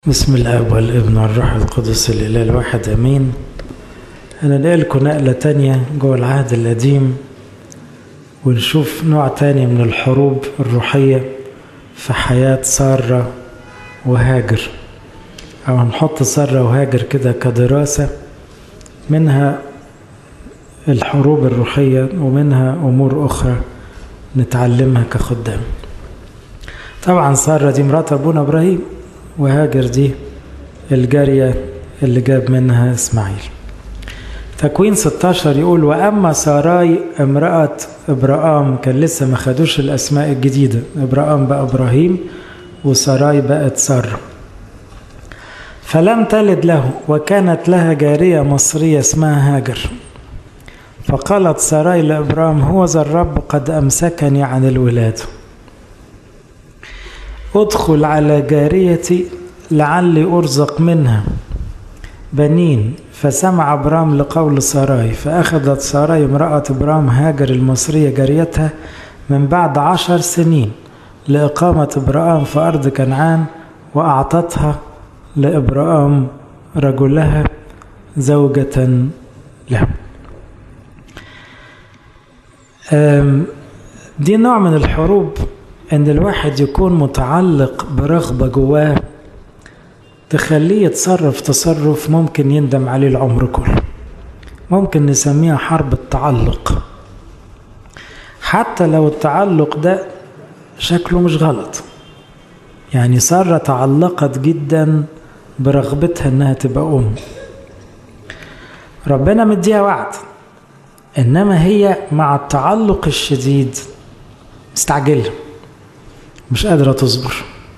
بسم الاب والابن والروح القدس الاله الواحد امين انا نقلكم نقله تانية جوه العهد القديم ونشوف نوع تاني من الحروب الروحيه في حياه ساره وهاجر او هنحط ساره وهاجر كده كدراسه منها الحروب الروحيه ومنها امور اخرى نتعلمها كخدام طبعا ساره دي مرات ابونا ابراهيم وهاجر دي الجارية اللي جاب منها إسماعيل تكوين 16 يقول وأما ساراي امرأة إبراهام كان لسه ما خدوش الأسماء الجديدة إبراهام بقى إبراهيم وساراي بقت سارة فلم تلد له وكانت لها جارية مصرية اسمها هاجر فقالت ساراي لإبراهام هو ذا الرب قد أمسكني عن الولاد ادخل على جاريتي لعلي أرزق منها بنين فسمع أبرام لقول ساراي فأخذت ساراي امرأة إبرام هاجر المصرية جاريتها من بعد عشر سنين لإقامة إبرام في أرض كنعان وأعطتها لإبرام رجلها زوجة له دي نوع من الحروب ان الواحد يكون متعلق برغبة جواه تخليه يتصرف تصرف ممكن يندم عليه العمر كله ممكن نسميها حرب التعلق حتى لو التعلق ده شكله مش غلط يعني سارة تعلقت جدا برغبتها انها تبقى ام ربنا مديها وعد انما هي مع التعلق الشديد مستعجله مش قادرة تصبر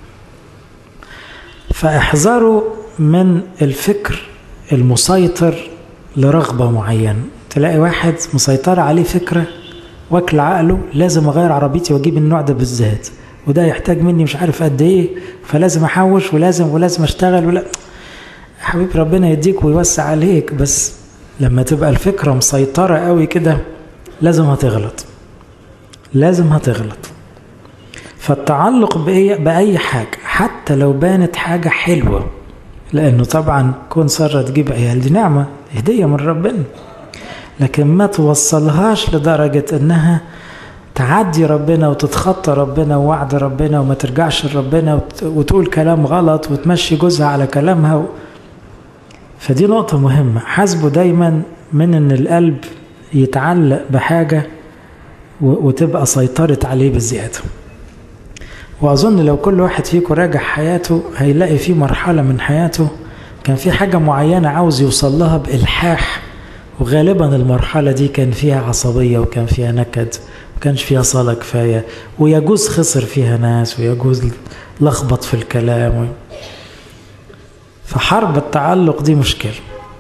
فاحذروا من الفكر المسيطر لرغبة معينة تلاقي واحد مسيطر عليه فكرة واكل عقله لازم اغير عربيتي واجيب النوع ده بالذات وده يحتاج مني مش عارف قد ايه فلازم احوش ولازم ولازم اشتغل ولا حبيب ربنا يديك ويوسع عليك بس لما تبقى الفكرة مسيطرة قوي كده لازم هتغلط لازم هتغلط فالتعلق بأي, بأي حاجة حتى لو بانت حاجة حلوة لأنه طبعا كون سارة تجيب عيال دي نعمة هدية من ربنا لكن ما توصلهاش لدرجة أنها تعدي ربنا وتتخطى ربنا ووعد ربنا وما ترجعش لربنا وتقول كلام غلط وتمشي جوزها على كلامها و... فدي نقطة مهمة حاسبه دايما من أن القلب يتعلق بحاجة وتبقى سيطرت عليه بزيادة وأظن لو كل واحد فيكم راجع حياته هيلاقي في مرحلة من حياته كان في حاجة معينة عاوز يوصل لها بإلحاح وغالبا المرحلة دي كان فيها عصبية وكان فيها نكد وكانش فيها صلاة كفاية ويجوز خسر فيها ناس ويجوز لخبط في الكلام و... فحرب التعلق دي مشكلة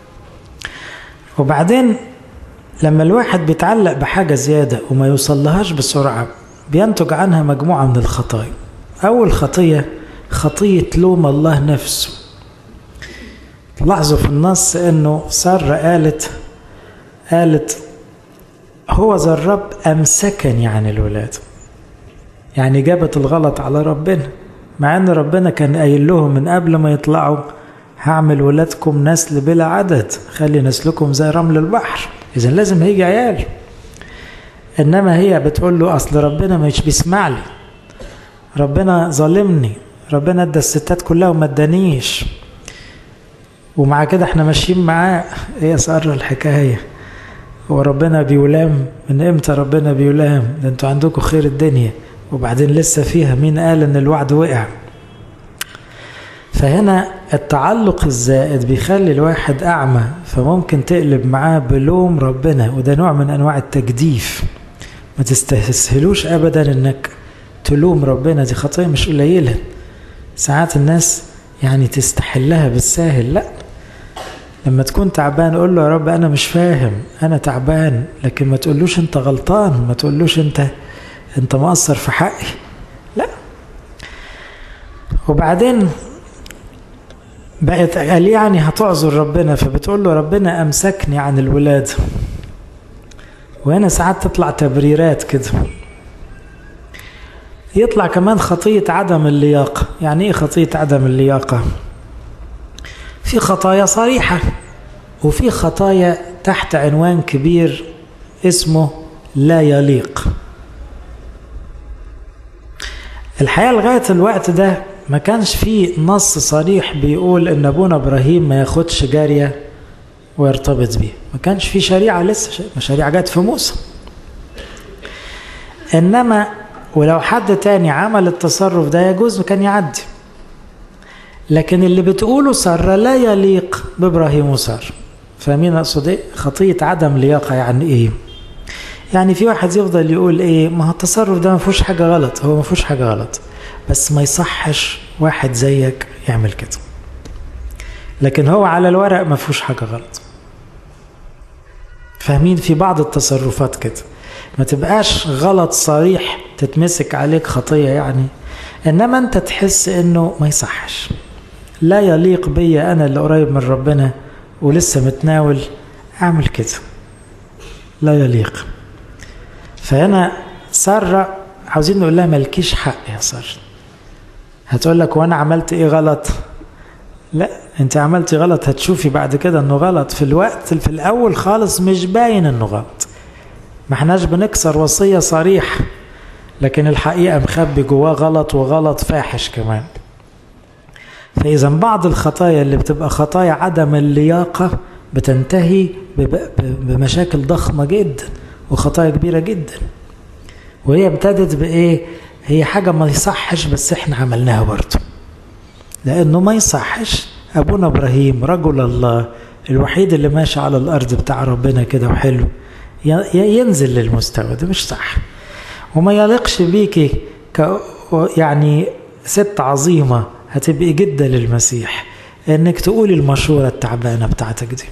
وبعدين لما الواحد بيتعلق بحاجة زيادة وما يوصلهاش بسرعة بينتج عنها مجموعة من الخطايا أول خطية خطية لوم الله نفسه لاحظوا في النص أنه سارة قالت قالت هو ذا الرب أمسكني عن الولاد يعني جابت الغلط على ربنا مع أن ربنا كان قايل لهم من قبل ما يطلعوا هعمل ولادكم نسل بلا عدد خلي نسلكم زي رمل البحر إذا لازم هيجي عيال انما هي بتقول له اصل ربنا مش بيسمع لي ربنا ظالمني ربنا ادى الستات كلها وما ادانيش ومع كده احنا ماشيين معاه هي سر الحكايه هو ربنا بيلام من امتى ربنا بيلام ده انتوا عندكم خير الدنيا وبعدين لسه فيها مين قال ان الوعد وقع فهنا التعلق الزائد بيخلي الواحد اعمى فممكن تقلب معاه بلوم ربنا وده نوع من انواع التجديف ما تستسهلوش ابدا انك تلوم ربنا دي خطيه مش قليله ساعات الناس يعني تستحلها بالساهل لا لما تكون تعبان قول له يا رب انا مش فاهم انا تعبان لكن ما تقولوش انت غلطان ما تقولوش انت انت مقصر في حقي لا وبعدين بقت قال يعني هتعذر ربنا فبتقول له ربنا امسكني عن الولاد وهنا ساعات تطلع تبريرات كده يطلع كمان خطية عدم اللياقة يعني ايه خطية عدم اللياقة في خطايا صريحة وفي خطايا تحت عنوان كبير اسمه لا يليق الحقيقة لغاية الوقت ده ما كانش في نص صريح بيقول ان ابونا ابراهيم ما ياخدش جارية ويرتبط بيها ما كانش في شريعة لسه شريعة جت في موسى انما ولو حد تاني عمل التصرف ده يجوز كان يعدي لكن اللي بتقوله سارة لا يليق بإبراهيم وسارة فاهمين أقصد إيه؟ خطية عدم لياقة يعني إيه؟ يعني في واحد يفضل يقول إيه؟ ما هو التصرف ده ما فيهوش حاجة غلط، هو ما فيهوش حاجة غلط، بس ما يصحش واحد زيك يعمل كده. لكن هو على الورق ما فيهوش حاجة غلط. فاهمين في بعض التصرفات كده ما تبقاش غلط صريح تتمسك عليك خطية يعني إنما أنت تحس إنه ما يصحش لا يليق بي أنا اللي قريب من ربنا ولسه متناول أعمل كده لا يليق فهنا سارة عاوزين نقول لها مالكيش حق يا سارة هتقول لك وانا عملت ايه غلط لا انت عملتي غلط هتشوفي بعد كده انه غلط في الوقت في الاول خالص مش باين انه غلط ما احناش بنكسر وصية صريحة لكن الحقيقة مخبي جواه غلط وغلط فاحش كمان فإذا بعض الخطايا اللي بتبقى خطايا عدم اللياقة بتنتهي بمشاكل ضخمة جدا وخطايا كبيرة جدا وهي ابتدت بإيه؟ هي حاجة ما يصحش بس احنا عملناها برضه لأنه ما يصحش أبونا إبراهيم رجل الله الوحيد اللي ماشي على الأرض بتاع ربنا كده وحلو ينزل للمستوى ده مش صح وما يليقش بيكي ك يعني ست عظيمة هتبقي جدة للمسيح انك تقولي المشورة التعبانة بتاعتك دي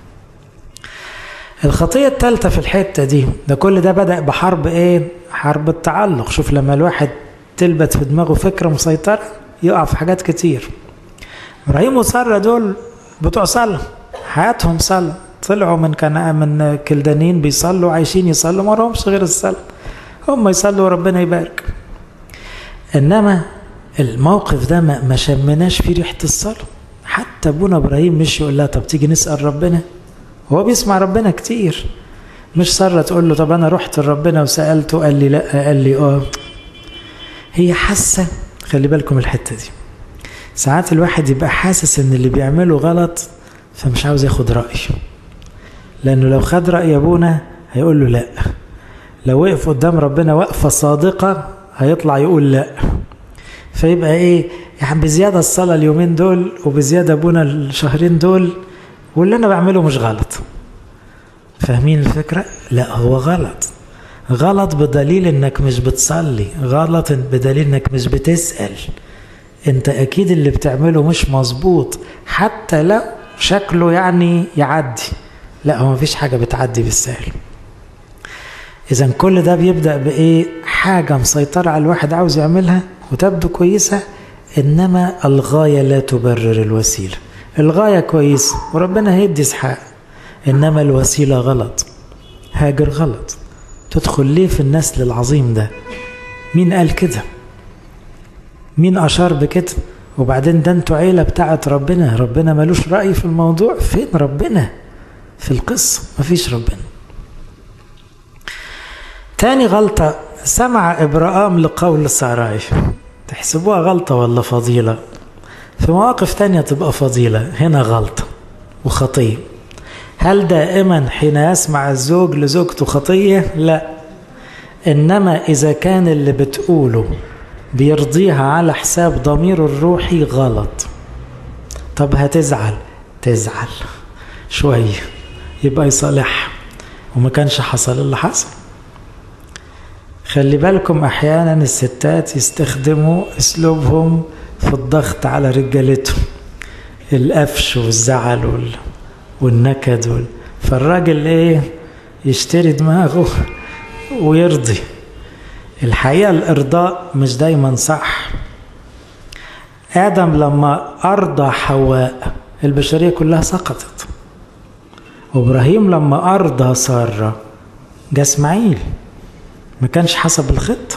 الخطية الثالثة في الحتة دي ده كل ده بدأ بحرب ايه حرب التعلق شوف لما الواحد تلبت في دماغه فكرة مسيطرة يقع في حاجات كتير ابراهيم وسارة دول بتوع صلاة حياتهم صلاة طلعوا من كان من كلدانين بيصلوا عايشين يصلوا ما لهمش غير الصلاة هم يصلوا وربنا يبارك انما الموقف ده ما, ما شمناش فيه ريحه الصلاه حتى ابونا ابراهيم مش يقول لها طب تيجي نسال ربنا هو بيسمع ربنا كتير مش ساره تقول له طب انا رحت لربنا وسالته قال لي لا قال لي اه هي حاسه خلي بالكم الحته دي ساعات الواحد يبقى حاسس ان اللي بيعمله غلط فمش عاوز ياخد رايه لانه لو خد راي ابونا هيقول له لا لو وقف قدام ربنا وقفه صادقه هيطلع يقول لا فيبقى ايه يعني بزياده الصلاه اليومين دول وبزياده ابونا الشهرين دول واللي انا بعمله مش غلط فاهمين الفكره لا هو غلط غلط بدليل انك مش بتصلي غلط بدليل انك مش بتسال انت اكيد اللي بتعمله مش مظبوط حتى لو شكله يعني يعدي لا هو مفيش حاجه بتعدي بالسهل اذا كل ده بيبدا بايه حاجه مسيطره على الواحد عاوز يعملها وتبدو كويسه انما الغايه لا تبرر الوسيله الغايه كويسه وربنا هيدي اسحاق انما الوسيله غلط هاجر غلط تدخل ليه في النسل العظيم ده مين قال كده مين اشار بكده وبعدين ده انتوا عيله بتاعت ربنا ربنا ملوش راي في الموضوع فين ربنا في القصه مفيش ربنا تاني غلطة سمع إبراهام لقول ساراي تحسبوها غلطة ولا فضيلة في مواقف تانية تبقى فضيلة هنا غلطة وخطية هل دائما حين يسمع الزوج لزوجته خطية لا إنما إذا كان اللي بتقوله بيرضيها على حساب ضميره الروحي غلط طب هتزعل تزعل شوية يبقى يصالحها وما كانش حصل اللي حصل خلي بالكم احيانا الستات يستخدموا اسلوبهم في الضغط على رجالتهم القفش والزعل وال... والنكد وال... فالراجل ايه يشتري دماغه ويرضي الحقيقه الارضاء مش دايما صح ادم لما ارضى حواء البشريه كلها سقطت وابراهيم لما ارضى ساره جه اسماعيل ما كانش حسب الخطة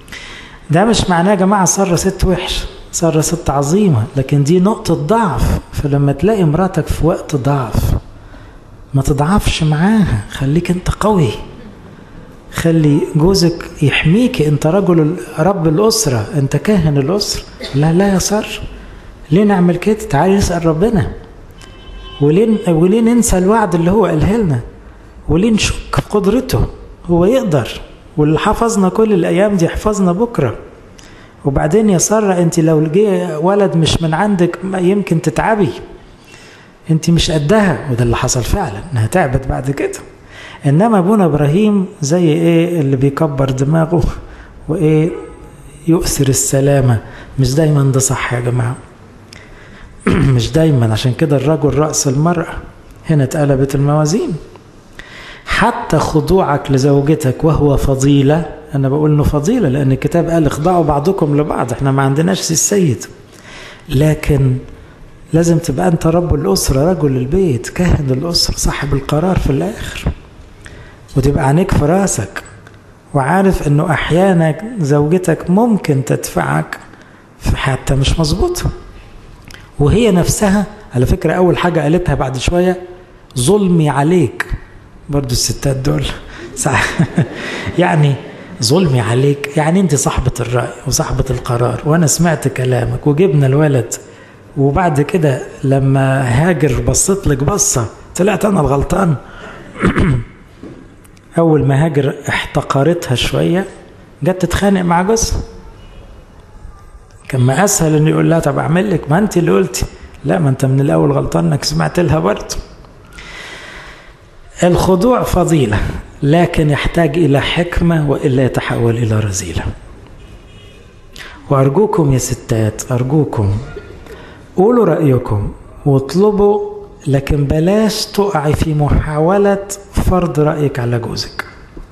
ده مش معناه يا جماعة سارة ست وحش سارة ست عظيمة لكن دي نقطة ضعف فلما تلاقي مراتك في وقت ضعف ما تضعفش معاها خليك انت قوي خلي جوزك يحميك انت رجل رب الاسره انت كاهن الاسره لا لا يا سر ليه نعمل كده تعالي نسال ربنا وليه وليه ننسى الوعد اللي هو قاله لنا وليه نشك في قدرته هو يقدر واللي حفظنا كل الايام دي يحفظنا بكره وبعدين يا ساره انت لو جه ولد مش من عندك يمكن تتعبي انت مش قدها وده اللي حصل فعلا انها تعبت بعد كده انما ابونا ابراهيم زي ايه اللي بيكبر دماغه وايه يؤثر السلامه مش دايما ده صح يا جماعه مش دايما عشان كده الرجل راس المراه هنا اتقلبت الموازين حتى خضوعك لزوجتك وهو فضيله انا بقول انه فضيله لان الكتاب قال اخضعوا بعضكم لبعض احنا ما عندناش السيد لكن لازم تبقى انت رب الاسره رجل البيت كاهن الاسره صاحب القرار في الاخر وتبقى عينيك في راسك وعارف انه احيانا زوجتك ممكن تدفعك في حتى مش مظبوطه وهي نفسها على فكره اول حاجه قالتها بعد شويه ظلمي عليك برضو الستات دول يعني ظلمي عليك يعني انت صاحبة الرأي وصاحبة القرار وانا سمعت كلامك وجبنا الولد وبعد كده لما هاجر بصيت لك بصة طلعت انا الغلطان اول ما هاجر احتقرتها شوية جت تتخانق مع جوزها كان ما اسهل انه يقول لها طب اعمل لك ما انت اللي قلتي لا ما انت من الاول غلطان انك سمعت لها برضه الخضوع فضيلة لكن يحتاج إلى حكمة وإلا يتحول إلى رذيلة وأرجوكم يا ستات أرجوكم قولوا رأيكم واطلبوا لكن بلاش تقعي في محاولة فرض رأيك على جوزك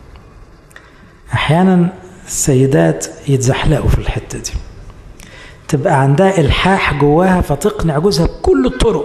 أحيانا السيدات يتزحلقوا في الحتة دي تبقى عندها إلحاح جواها فتقنع جوزها بكل الطرق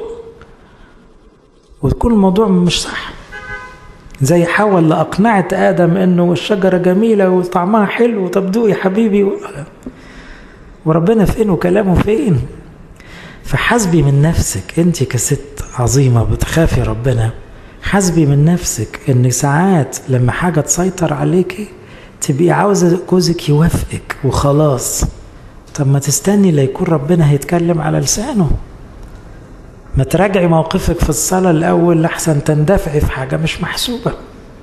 وتكون الموضوع مش صح زي حواء اللي أقنعت آدم إنه الشجرة جميلة وطعمها حلو طب دوق يا حبيبي وربنا فين وكلامه فين فحسبي من نفسك أنت كست عظيمة بتخافي ربنا حسبي من نفسك إن ساعات لما حاجة تسيطر عليكي تبقي عاوزة جوزك يوافقك وخلاص طب ما تستني ليكون ربنا هيتكلم على لسانه ما تراجعي موقفك في الصلاة الأول لحسن تندفعي في حاجة مش محسوبة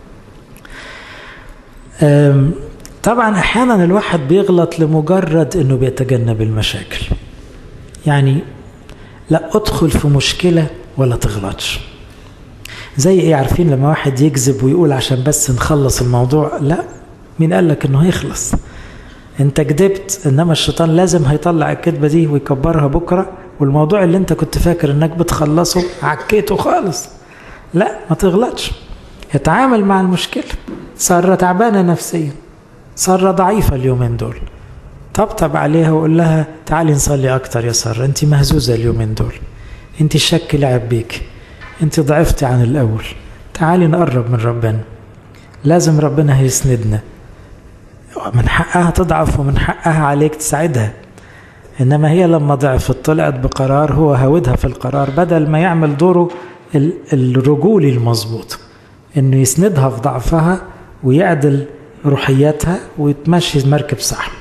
طبعا أحيانا الواحد بيغلط لمجرد أنه بيتجنب المشاكل يعني لا أدخل في مشكلة ولا تغلطش زي ايه عارفين لما واحد يكذب ويقول عشان بس نخلص الموضوع لا مين قال لك انه هيخلص انت كذبت انما الشيطان لازم هيطلع الكذبه دي ويكبرها بكره والموضوع اللي انت كنت فاكر انك بتخلصه عكيته خالص لا ما تغلطش اتعامل مع المشكله ساره تعبانه نفسيا ساره ضعيفه اليومين دول طبطب عليها وقول لها تعالي نصلي اكتر يا ساره انت مهزوزه اليومين دول انت الشك لعب بيك انت ضعفتي عن الاول تعالي نقرب من ربنا لازم ربنا هيسندنا من حقها تضعف ومن حقها عليك تساعدها انما هي لما ضعفت طلعت بقرار هو هودها في القرار بدل ما يعمل دوره الرجولي المظبوط انه يسندها في ضعفها ويعدل روحياتها ويتمشي المركب صح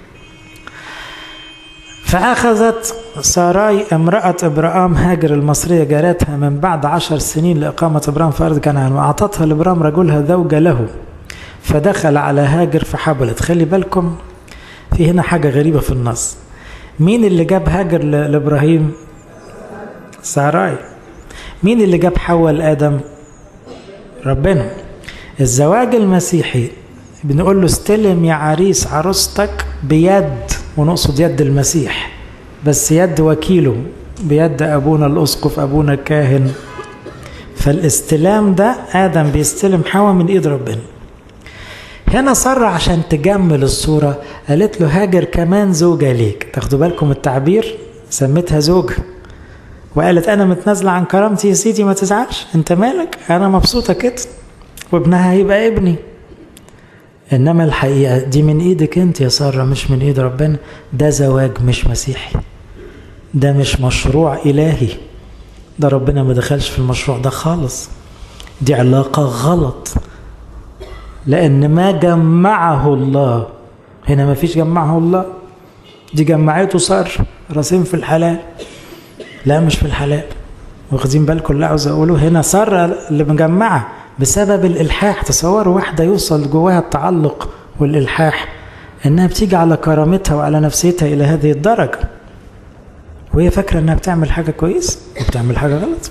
فأخذت ساراي امرأة إبرام هاجر المصرية جارتها من بعد عشر سنين لإقامة إبرام في أرض كنعان وأعطتها لإبرام رجلها زوجة له فدخل على هاجر فحبلت خلي بالكم في هنا حاجة غريبة في النص مين اللي جاب هاجر لإبراهيم ساراي مين اللي جاب حواء لآدم ربنا الزواج المسيحي بنقول له استلم يا عريس عروستك بيد ونقصد يد المسيح بس يد وكيله بيد أبونا الأسقف أبونا الكاهن فالاستلام ده آدم بيستلم حواء من إيد ربنا هنا صر عشان تجمل الصورة قالت له هاجر كمان زوجة ليك تاخدوا بالكم التعبير سميتها زوجة وقالت أنا متنازلة عن كرامتي يا سيدي ما تزعلش أنت مالك أنا مبسوطة كده وابنها هيبقى ابني إنما الحقيقة دي من إيدك أنت يا سارة مش من إيد ربنا ده زواج مش مسيحي ده مش مشروع إلهي ده ربنا ما دخلش في المشروع ده خالص دي علاقة غلط لأن ما جمعه الله هنا ما فيش جمعه الله دي جمعته صار راسين في الحلال لا مش في الحلال واخدين بالكم اللي عاوز اقوله هنا صار اللي مجمعه بسبب الالحاح تصوروا واحده يوصل جواها التعلق والالحاح انها بتيجي على كرامتها وعلى نفسيتها الى هذه الدرجه وهي فاكره انها بتعمل حاجه كويس وبتعمل حاجه غلط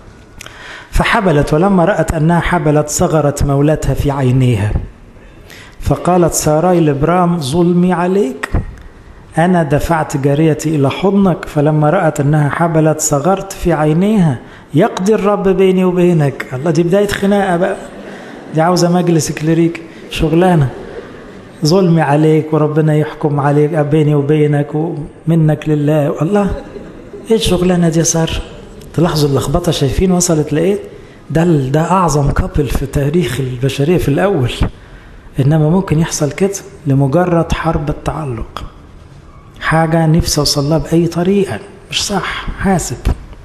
فحبلت ولما رأت أنها حبلت صغرت مولاتها في عينيها فقالت ساراي لبرام ظلمي عليك أنا دفعت جاريتي إلى حضنك فلما رأت أنها حبلت صغرت في عينيها يقضي الرب بيني وبينك الله دي بداية خناقة بقى دي عاوزة مجلس كليريك شغلانة ظلمي عليك وربنا يحكم عليك بيني وبينك ومنك لله الله ايه الشغلانة دي صار تلاحظوا اللخبطة شايفين وصلت لإيه ده ده أعظم كابل في تاريخ البشرية في الأول إنما ممكن يحصل كده لمجرد حرب التعلق حاجة نفسي أوصلها بأي طريقة مش صح حاسب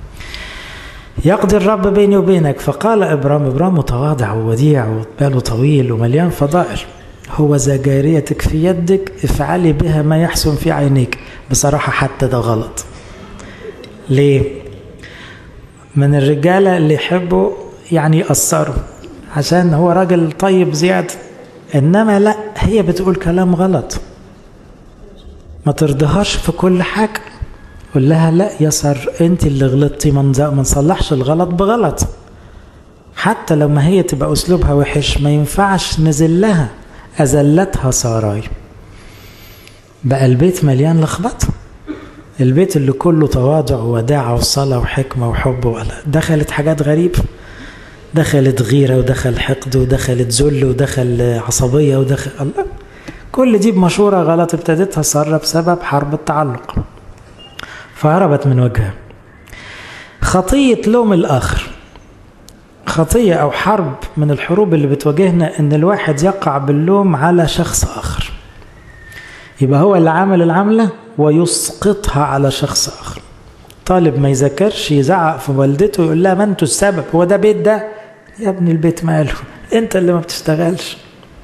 يقضي الرب بيني وبينك فقال إبرام إبرام متواضع ووديع وباله طويل ومليان فضائل هو ذا جاريتك في يدك افعلي بها ما يحسن في عينيك بصراحة حتى ده غلط ليه من الرجالة اللي يحبوا يعني يأثروا عشان هو راجل طيب زيادة إنما لا هي بتقول كلام غلط ما ترضيهاش في كل حاجة قول لها لا يا سر انت اللي غلطتي ما نصلحش الغلط بغلط حتى لما هي تبقى اسلوبها وحش ما ينفعش نزل لها اذلتها ساراي بقى البيت مليان لخبطه البيت اللي كله تواضع ووداعة وصلاة وحكمة وحب ولا دخلت حاجات غريبة دخلت غيرة ودخل حقد ودخلت ذل ودخل عصبية ودخل الله كل دي بمشورة غلط ابتدتها سارة بسبب حرب التعلق فهربت من وجهها خطية لوم الآخر خطية أو حرب من الحروب اللي بتواجهنا إن الواحد يقع باللوم على شخص آخر يبقى هو اللي عمل العملة ويسقطها على شخص آخر طالب ما يذاكرش يزعق في والدته يقول لها ما انتوا السبب هو ده بيت ده يا ابني البيت ماله انت اللي ما بتشتغلش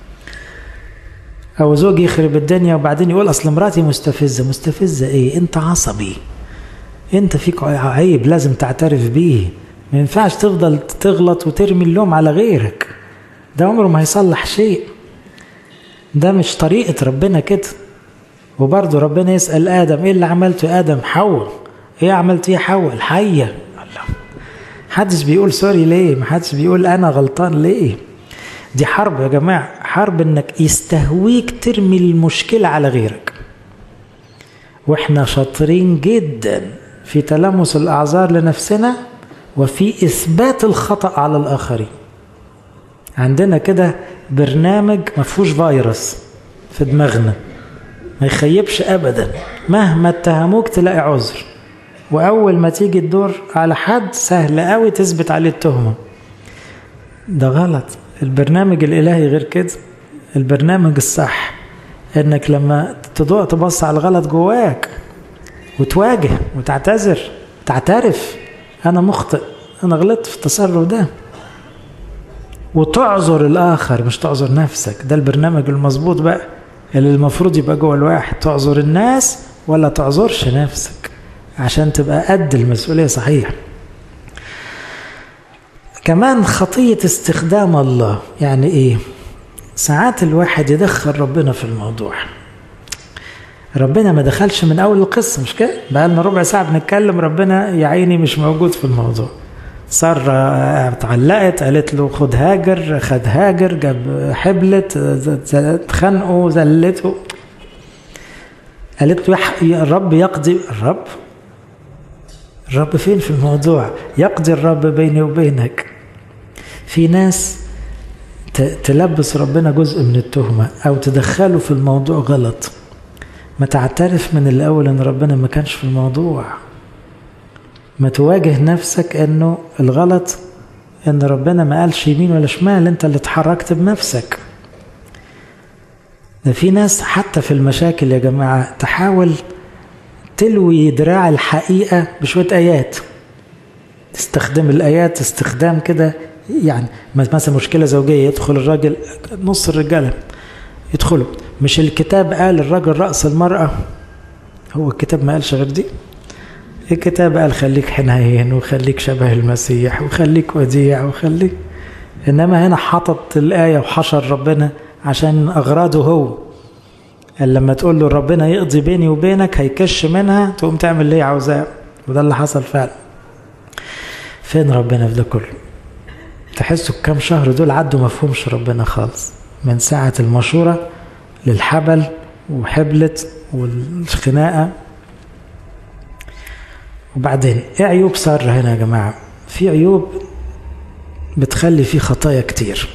او زوج يخرب الدنيا وبعدين يقول اصل مراتي مستفزه مستفزه ايه انت عصبي انت فيك عيب لازم تعترف بيه ما ينفعش تفضل تغلط وترمي اللوم على غيرك ده عمره ما هيصلح شيء ده مش طريقه ربنا كده وبرضه ربنا يسال ادم ايه اللي عملته يا ادم حواء ايه عملت ايه حواء الحيه الله محدش بيقول سوري ليه محدش بيقول انا غلطان ليه دي حرب يا جماعه حرب انك يستهويك ترمي المشكله على غيرك واحنا شاطرين جدا في تلمس الاعذار لنفسنا وفي اثبات الخطا على الاخرين عندنا كده برنامج ما فيهوش فيروس في دماغنا ما يخيبش ابدا مهما اتهموك تلاقي عذر واول ما تيجي الدور على حد سهل قوي تثبت عليه التهمه ده غلط البرنامج الالهي غير كده البرنامج الصح انك لما تضوء تبص على الغلط جواك وتواجه وتعتذر تعترف انا مخطئ انا غلطت في التصرف ده وتعذر الاخر مش تعذر نفسك ده البرنامج المظبوط بقى اللي المفروض يبقى جوه الواحد تعذر الناس ولا تعذرش نفسك عشان تبقى قد المسؤوليه صحيح كمان خطيه استخدام الله يعني ايه ساعات الواحد يدخل ربنا في الموضوع ربنا ما دخلش من اول القصه مش كده بقى لنا ربع ساعه بنتكلم ربنا يا عيني مش موجود في الموضوع صار اتعلقت قالت له خد هاجر خد هاجر جاب حبلت اتخانقوا زلته قالت له يا الرب يقضي الرب الرب فين في الموضوع يقضي الرب بيني وبينك في ناس تلبس ربنا جزء من التهمة أو تدخله في الموضوع غلط ما تعترف من الأول أن ربنا ما كانش في الموضوع ما تواجه نفسك أنه الغلط أن ربنا ما قالش يمين ولا شمال أنت اللي اتحركت بنفسك ده في ناس حتى في المشاكل يا جماعة تحاول تلوي دراع الحقيقة بشوية آيات تستخدم الآيات استخدام كده يعني مثلا مشكلة زوجية يدخل الراجل نص الرجالة يدخلوا مش الكتاب قال الراجل رأس المرأة هو الكتاب ما قالش غير دي الكتاب قال خليك حنين وخليك شبه المسيح وخليك وديع وخليك انما هنا حطت الايه وحشر ربنا عشان اغراضه هو قال لما تقول له ربنا يقضي بيني وبينك هيكش منها تقوم تعمل اللي هي عاوزاه وده اللي حصل فعلا فين ربنا في ده كله تحسوا الكام شهر دول عدوا مفهومش ربنا خالص من ساعة المشورة للحبل وحبلت والخناقة وبعدين ايه عيوب سارة هنا يا جماعة في عيوب بتخلي فيه خطايا كتير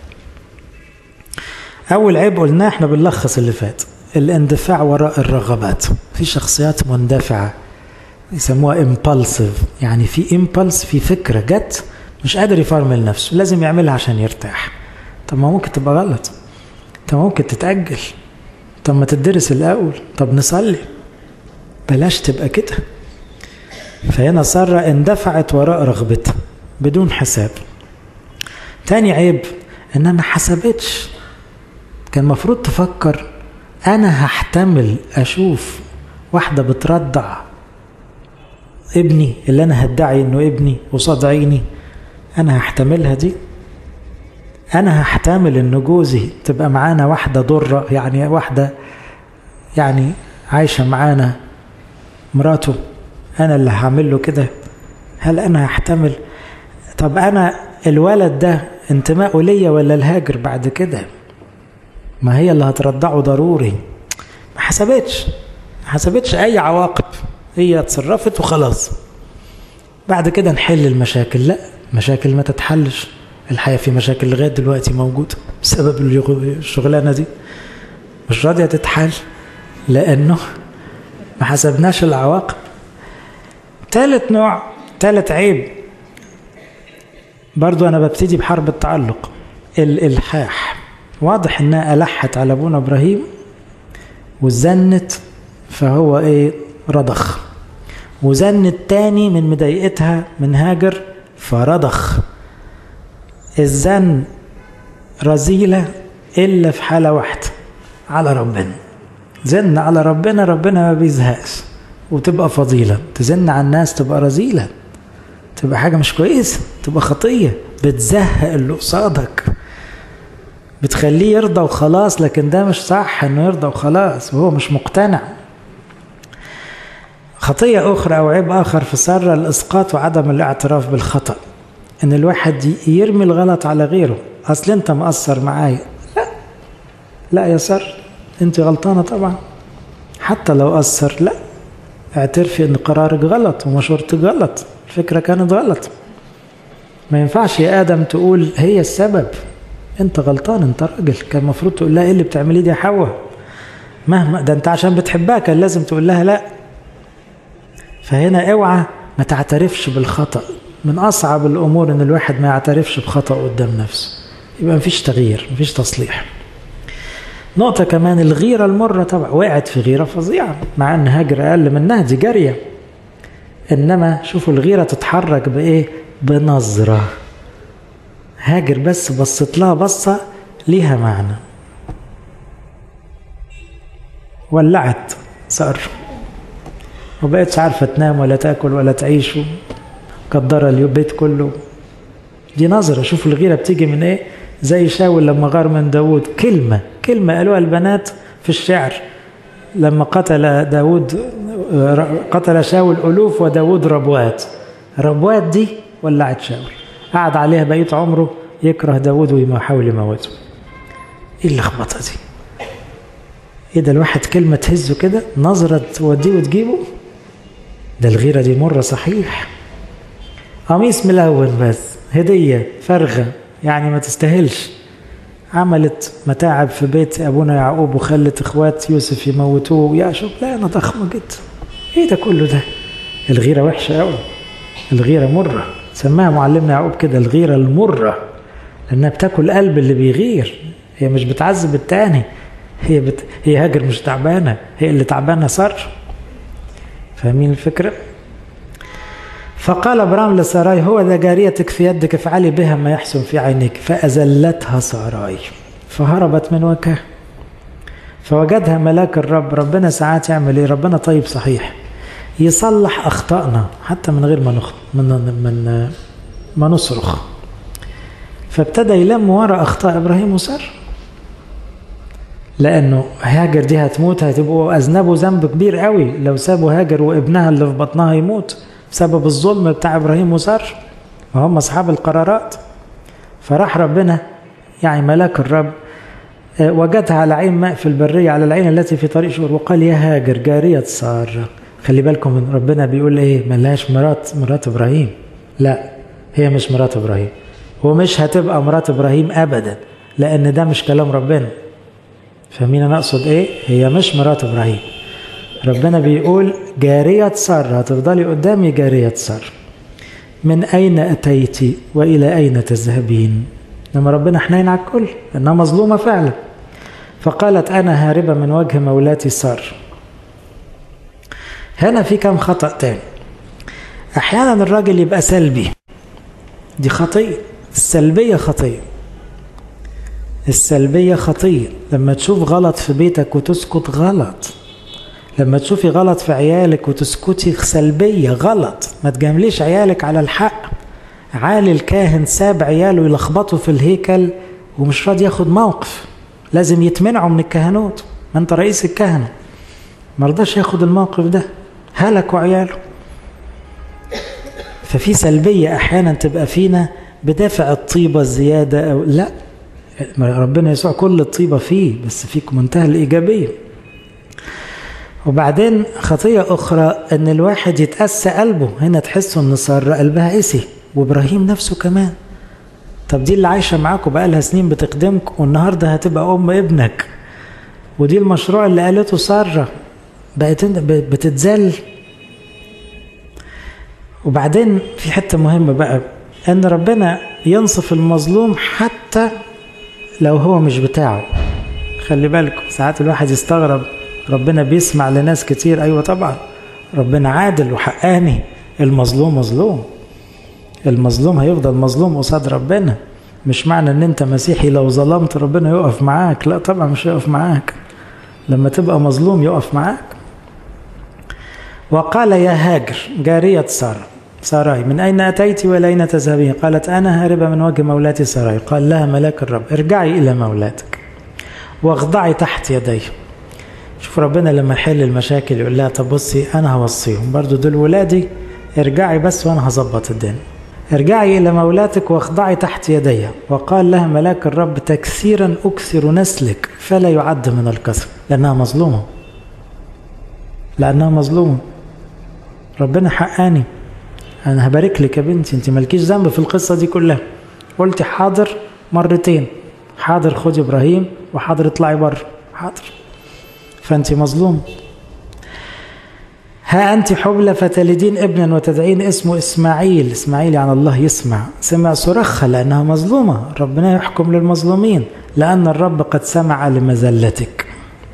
أول عيب قلناه احنا بنلخص اللي فات الاندفاع وراء الرغبات في شخصيات مندفعة يسموها امبالسيف يعني في امبلس في فكرة جت مش قادر يفرمل نفسه لازم يعملها عشان يرتاح طب ما ممكن تبقى غلط طب ممكن تتأجل طب ما تدرس الأول طب نصلي بلاش تبقى كده فهنا سارة اندفعت وراء رغبتها بدون حساب تاني عيب انها ما حسبتش كان المفروض تفكر انا هحتمل اشوف واحده بترضع ابني اللي انا هدعي انه ابني قصاد عيني انا هحتملها دي انا هحتمل ان جوزي تبقى معانا واحده ضره يعني واحده يعني عايشه معانا مراته انا اللي هعمل له كده هل انا هحتمل طب انا الولد ده انتمائه ليا ولا الهاجر بعد كده ما هي اللي هترضعه ضروري ما حسبتش ما حسبتش اي عواقب هي اتصرفت وخلاص بعد كده نحل المشاكل لا مشاكل ما تتحلش الحياة في مشاكل لغاية دلوقتي موجودة بسبب الشغلانة دي مش راضية تتحل لأنه ما حسبناش العواقب ثالث نوع ثالث عيب برضو أنا ببتدي بحرب التعلق الإلحاح واضح إنها ألحت على أبونا إبراهيم وزنت فهو إيه رضخ وزنت تاني من مضايقتها من هاجر فرضخ الزن رذيلة إلا في حالة واحدة على ربنا زن على ربنا ربنا ما بيزهقش وتبقى فضيلة تزن على الناس تبقى رذيلة تبقى حاجة مش كويسة تبقى خطية بتزهق اللي قصادك بتخليه يرضى وخلاص لكن ده مش صح انه يرضى وخلاص وهو مش مقتنع خطية أخرى أو عيب آخر في سارة الإسقاط وعدم الاعتراف بالخطأ إن الواحد يرمي الغلط على غيره أصل أنت مقصر معايا لا لا يا سر أنت غلطانة طبعا حتى لو قصر لا اعترفي ان قرارك غلط ومشورتك غلط الفكره كانت غلط ما ينفعش يا ادم تقول هي السبب انت غلطان انت راجل كان المفروض تقول لها ايه اللي بتعمليه دي يا حواء مهما ده انت عشان بتحبها كان لازم تقول لها لا فهنا اوعى ما تعترفش بالخطا من اصعب الامور ان الواحد ما يعترفش بخطا قدام نفسه يبقى مفيش تغيير مفيش تصليح نقطة كمان الغيرة المرة طبعا وقعت في غيرة فظيعة مع ان هاجر اقل منها دي جارية انما شوفوا الغيرة تتحرك بايه بنظرة هاجر بس بصت لها بصة ليها معنى ولعت صار وبقتش عارفة تنام ولا تاكل ولا تعيش مقدرة البيت كله دي نظرة شوف الغيرة بتيجي من ايه زي شاول لما غار من داود كلمة كلمة قالوها البنات في الشعر لما قتل داود قتل شاول ألوف وداود ربوات ربوات دي ولعت شاول قعد عليها بقية عمره يكره داود ويحاول يموته ايه اللخبطة دي ايه ده الواحد كلمة تهزه كده نظرة توديه وتجيبه ده الغيرة دي مرة صحيح قميص ملون بس هدية فرغة يعني ما تستاهلش عملت متاعب في بيت ابونا يعقوب وخلت اخوات يوسف يموتوه يا شغلانه ضخمه جدا ايه ده كله ده الغيره وحشه قوي الغيره مره سماها معلمنا يعقوب كده الغيره المره لانها بتاكل قلب اللي بيغير هي مش بتعذب التاني هي بت... هي هاجر مش تعبانه هي اللي تعبانه صار فاهمين الفكره فقال ابرام لساراي هو ذا جاريتك في يدك افعلي بها ما يحسن في عينيك فأزلتها ساراي فهربت من وجهه فوجدها ملاك الرب ربنا ساعات يعمل ايه ربنا طيب صحيح يصلح اخطائنا حتى من غير ما نخ... من من ما نصرخ فابتدى يلم ورا اخطاء ابراهيم وسار لانه هاجر دي هتموت هتبقوا اذنبوا ذنب كبير قوي لو سابوا هاجر وابنها اللي في بطنها يموت بسبب الظلم بتاع ابراهيم وسار وهم اصحاب القرارات فراح ربنا يعني ملاك الرب وجدها على عين ماء في البريه على العين التي في طريق شور وقال يا هاجر جاريه ساره خلي بالكم من ربنا بيقول ايه ملهاش مرات مرات ابراهيم لا هي مش مرات ابراهيم ومش هتبقى مرات ابراهيم ابدا لان ده مش كلام ربنا فاهمين انا اقصد ايه هي مش مرات ابراهيم ربنا بيقول جارية سارة هتفضلي قدامي جارية سارة من أين أتيت وإلى أين تذهبين لما ربنا حنين على الكل إنها مظلومة فعلا فقالت أنا هاربة من وجه مولاتي سار هنا في كم خطأ تاني أحيانا الراجل يبقى سلبي دي خطية السلبية خطية السلبية خطية لما تشوف غلط في بيتك وتسكت غلط لما تشوفي غلط في عيالك وتسكتي سلبية غلط ما تجامليش عيالك على الحق عالي الكاهن ساب عياله يلخبطوا في الهيكل ومش راضي ياخد موقف لازم يتمنعوا من الكهنوت ما انت رئيس الكهنة ما رضاش ياخد الموقف ده هلكوا عياله ففي سلبية أحيانا تبقى فينا بدافع الطيبة الزيادة أو لا ربنا يسوع كل الطيبة فيه بس فيك منتهى الإيجابية وبعدين خطية أخرى أن الواحد يتأسى قلبه هنا تحسوا أن سارة قلبها قسي وإبراهيم نفسه كمان طب دي اللي عايشة معاكم بقالها سنين بتخدمك والنهاردة هتبقى أم ابنك ودي المشروع اللي قالته سارة بقت بتتذل وبعدين في حتة مهمة بقى أن ربنا ينصف المظلوم حتى لو هو مش بتاعه خلي بالكم ساعات الواحد يستغرب ربنا بيسمع لناس كتير أيوة طبعا ربنا عادل وحقاني المظلوم مظلوم المظلوم هيفضل مظلوم قصاد ربنا مش معنى ان انت مسيحي لو ظلمت ربنا يقف معاك لا طبعا مش هيقف معاك لما تبقى مظلوم يقف معاك وقال يا هاجر جارية سارة ساراي من أين أتيت وإلى أين تذهبين قالت أنا هاربة من وجه مولاتي ساراي قال لها ملاك الرب ارجعي إلى مولاتك واخضعي تحت يدي شوف ربنا لما يحل المشاكل يقول لها طب بصي أنا هوصيهم برضو دول ولادي ارجعي بس وأنا هظبط الدنيا ارجعي إلى مولاتك واخضعي تحت يدي وقال لها ملاك الرب تكثيرا أكثر نسلك فلا يعد من الكثر لأنها مظلومة لأنها مظلومة ربنا حقاني أنا هبارك لك يا بنتي أنت مالكيش ذنب في القصة دي كلها قلت حاضر مرتين حاضر خدي إبراهيم وحاضر اطلعي بره حاضر فأنت مظلوم ها أنت حبلى فتلدين ابنا وتدعين اسمه إسماعيل إسماعيل يعني الله يسمع سمع صراخها لأنها مظلومة ربنا يحكم للمظلومين لأن الرب قد سمع لمذلتك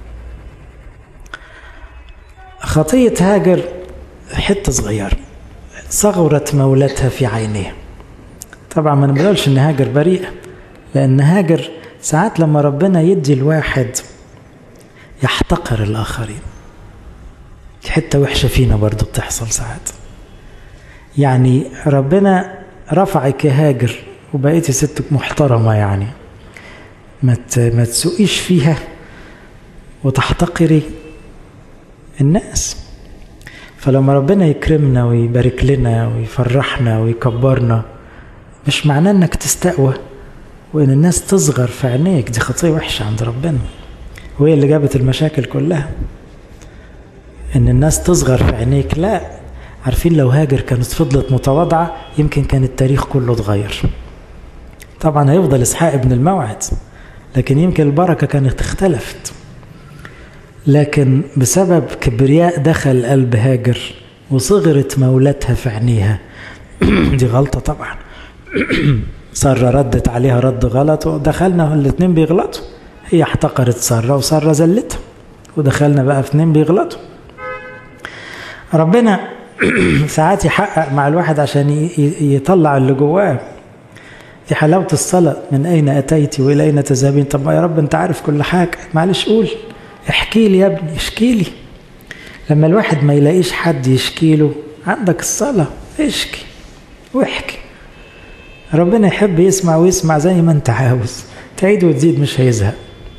خطية هاجر حتة صغيرة صغرت مولتها في عينيه طبعا ما نقولش ان هاجر بريئة لأن هاجر ساعات لما ربنا يدي الواحد يحتقر الآخرين حتة وحشة فينا برضو بتحصل ساعات يعني ربنا رفعك يا هاجر وبقيتي ست محترمة يعني ما ما تسوقيش فيها وتحتقري الناس فلما ربنا يكرمنا ويبارك لنا ويفرحنا ويكبرنا مش معناه انك تستقوى وان الناس تصغر في عينيك دي خطيه وحشه عند ربنا وهي اللي جابت المشاكل كلها ان الناس تصغر في عينيك لا عارفين لو هاجر كانت فضلت متواضعه يمكن كان التاريخ كله اتغير طبعا هيفضل اسحاق ابن الموعد لكن يمكن البركه كانت اختلفت لكن بسبب كبرياء دخل قلب هاجر وصغرت مولتها في عينيها دي غلطه طبعا سارة ردت عليها رد غلط ودخلنا الاثنين بيغلطوا هي احتقرت سارة وسارة زلتها ودخلنا بقى في اثنين بيغلطوا ربنا ساعات يحقق مع الواحد عشان يطلع اللي جواه دي حلاوة الصلاة من أين أتيت وإلى أين تذهبين طب يا رب أنت عارف كل حاجة معلش قول احكي لي يا ابني اشكي لي لما الواحد ما يلاقيش حد يشكي له عندك الصلاة اشكي واحكي ربنا يحب يسمع ويسمع زي ما انت عاوز تعيد وتزيد مش هيزهق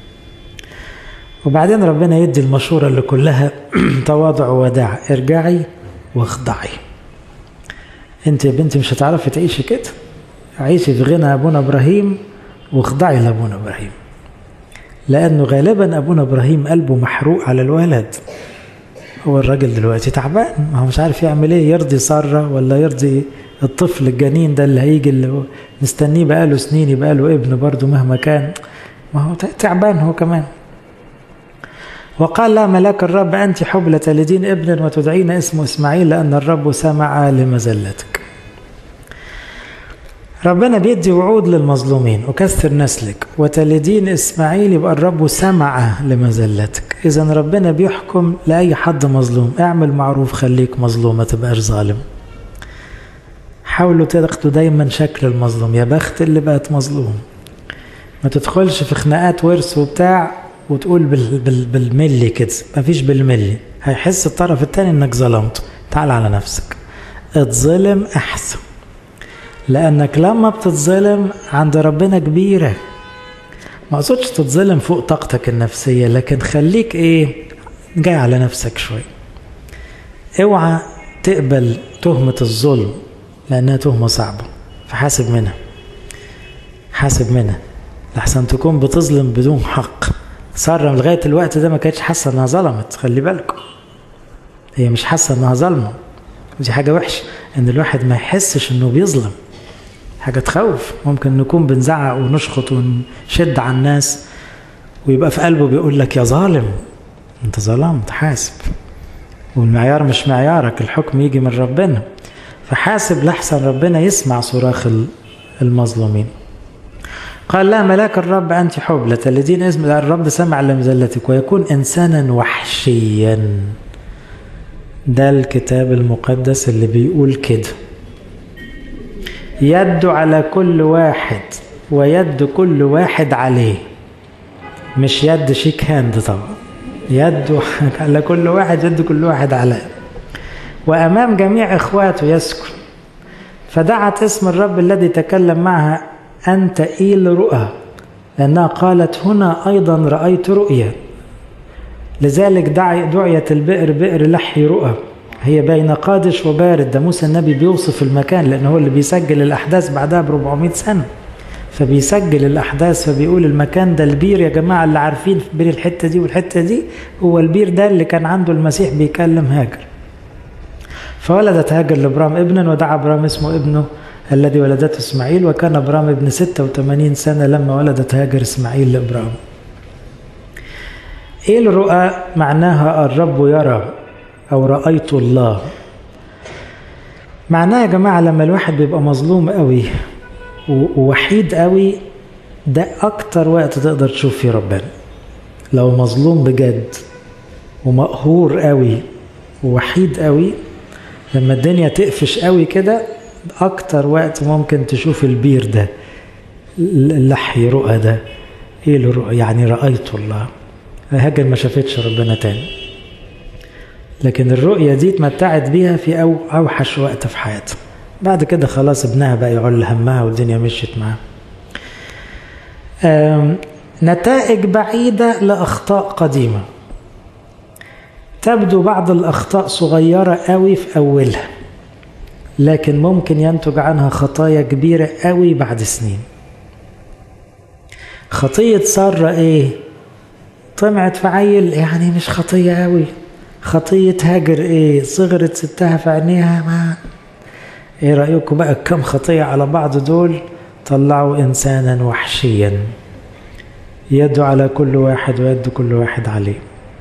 وبعدين ربنا يدي المشورة اللي كلها تواضع ووداع ارجعي واخضعي انت يا بنتي مش هتعرفي تعيشي كده عيشي في غنى ابونا ابراهيم واخضعي لابونا ابراهيم لانه غالبا ابونا ابراهيم قلبه محروق على الولد هو الراجل دلوقتي تعبان ما هو مش عارف يعمل ايه يرضي ساره ولا يرضي الطفل الجنين ده اللي هيجي اللي هو مستنيه بقاله سنين يبقى له ابن برضه مهما كان ما هو تعبان هو كمان وقال لا ملاك الرب أنت حبلى تلدين ابنا وتدعين اسمه إسماعيل لأن الرب سمع لمزلتك ربنا بيدي وعود للمظلومين وكثر نسلك وتلدين إسماعيل يبقى الرب سمع لمزلتك إذا ربنا بيحكم لأي حد مظلوم اعمل معروف خليك مظلوم ما تبقاش ظالم حاولوا تاخدوا دايما شكل المظلوم يا بخت اللي بقت مظلوم ما تدخلش في خناقات ورث وبتاع وتقول بال بال بالملي كده مفيش بالملي هيحس الطرف الثاني انك ظلمته تعال على نفسك اتظلم احسن لانك لما بتتظلم عند ربنا كبيره ما اقصدش تتظلم فوق طاقتك النفسيه لكن خليك ايه جاي على نفسك شويه اوعى تقبل تهمه الظلم لانها تهمه صعبه فحاسب منها حاسب منها لحسن تكون بتظلم بدون حق سارة لغاية الوقت ده ما كانتش حاسة انها ظلمت خلي بالكم هي مش حاسة انها ظلمة ودي حاجة وحشة ان الواحد ما يحسش انه بيظلم حاجة تخوف ممكن نكون بنزعق ونشخط ونشد على الناس ويبقى في قلبه بيقول لك يا ظالم انت ظلمت حاسب والمعيار مش معيارك الحكم يجي من ربنا فحاسب لحسن ربنا يسمع صراخ المظلومين قال لا ملاك الرب أنت حبلة الذين اسم الرب سمع لمزلتك ويكون إنسانا وحشيا ده الكتاب المقدس اللي بيقول كده يد على كل واحد ويد كل واحد عليه مش يد شيك هاند طبعا يد على كل واحد يد كل واحد عليه وأمام جميع إخواته يسكن فدعت اسم الرب الذي تكلم معها أنت إيل رؤى لأنها قالت هنا أيضا رأيت رؤيا لذلك دعي دعيت البئر بئر لحي رؤى هي بين قادش وبارد ده موسى النبي بيوصف المكان لأنه هو اللي بيسجل الأحداث بعدها ب 400 سنة فبيسجل الأحداث فبيقول المكان ده البير يا جماعة اللي عارفين في بين الحتة دي والحتة دي هو البير ده اللي كان عنده المسيح بيكلم هاجر فولدت هاجر لابرام ابنا ودعا ابرام اسمه ابنه الذي ولدته اسماعيل وكان ابرام ابن 86 سنه لما ولدت هاجر اسماعيل لابرام. ايه الرؤى؟ معناها الرب يرى او رايت الله. معناها يا جماعه لما الواحد بيبقى مظلوم قوي ووحيد قوي ده اكتر وقت تقدر تشوف فيه ربنا. لو مظلوم بجد ومقهور قوي ووحيد قوي لما الدنيا تقفش قوي كده اكتر وقت ممكن تشوف البير ده اللحي رؤى ده ايه الرؤى يعني رايت الله هاجر ما شافتش ربنا تاني لكن الرؤية دي اتمتعت بيها في أو أوحش وقت في حياتها بعد كده خلاص ابنها بقى يعل همها والدنيا مشيت معاه نتائج بعيدة لأخطاء قديمة تبدو بعض الأخطاء صغيرة قوي في أولها لكن ممكن ينتج عنها خطايا كبيرة قوي بعد سنين خطية سارة ايه طمعت في عيل يعني مش خطية قوي خطية هاجر ايه صغرت ستها في عينيها ما ايه رأيكم بقى كم خطية على بعض دول طلعوا انسانا وحشيا يده على كل واحد ويد كل واحد عليه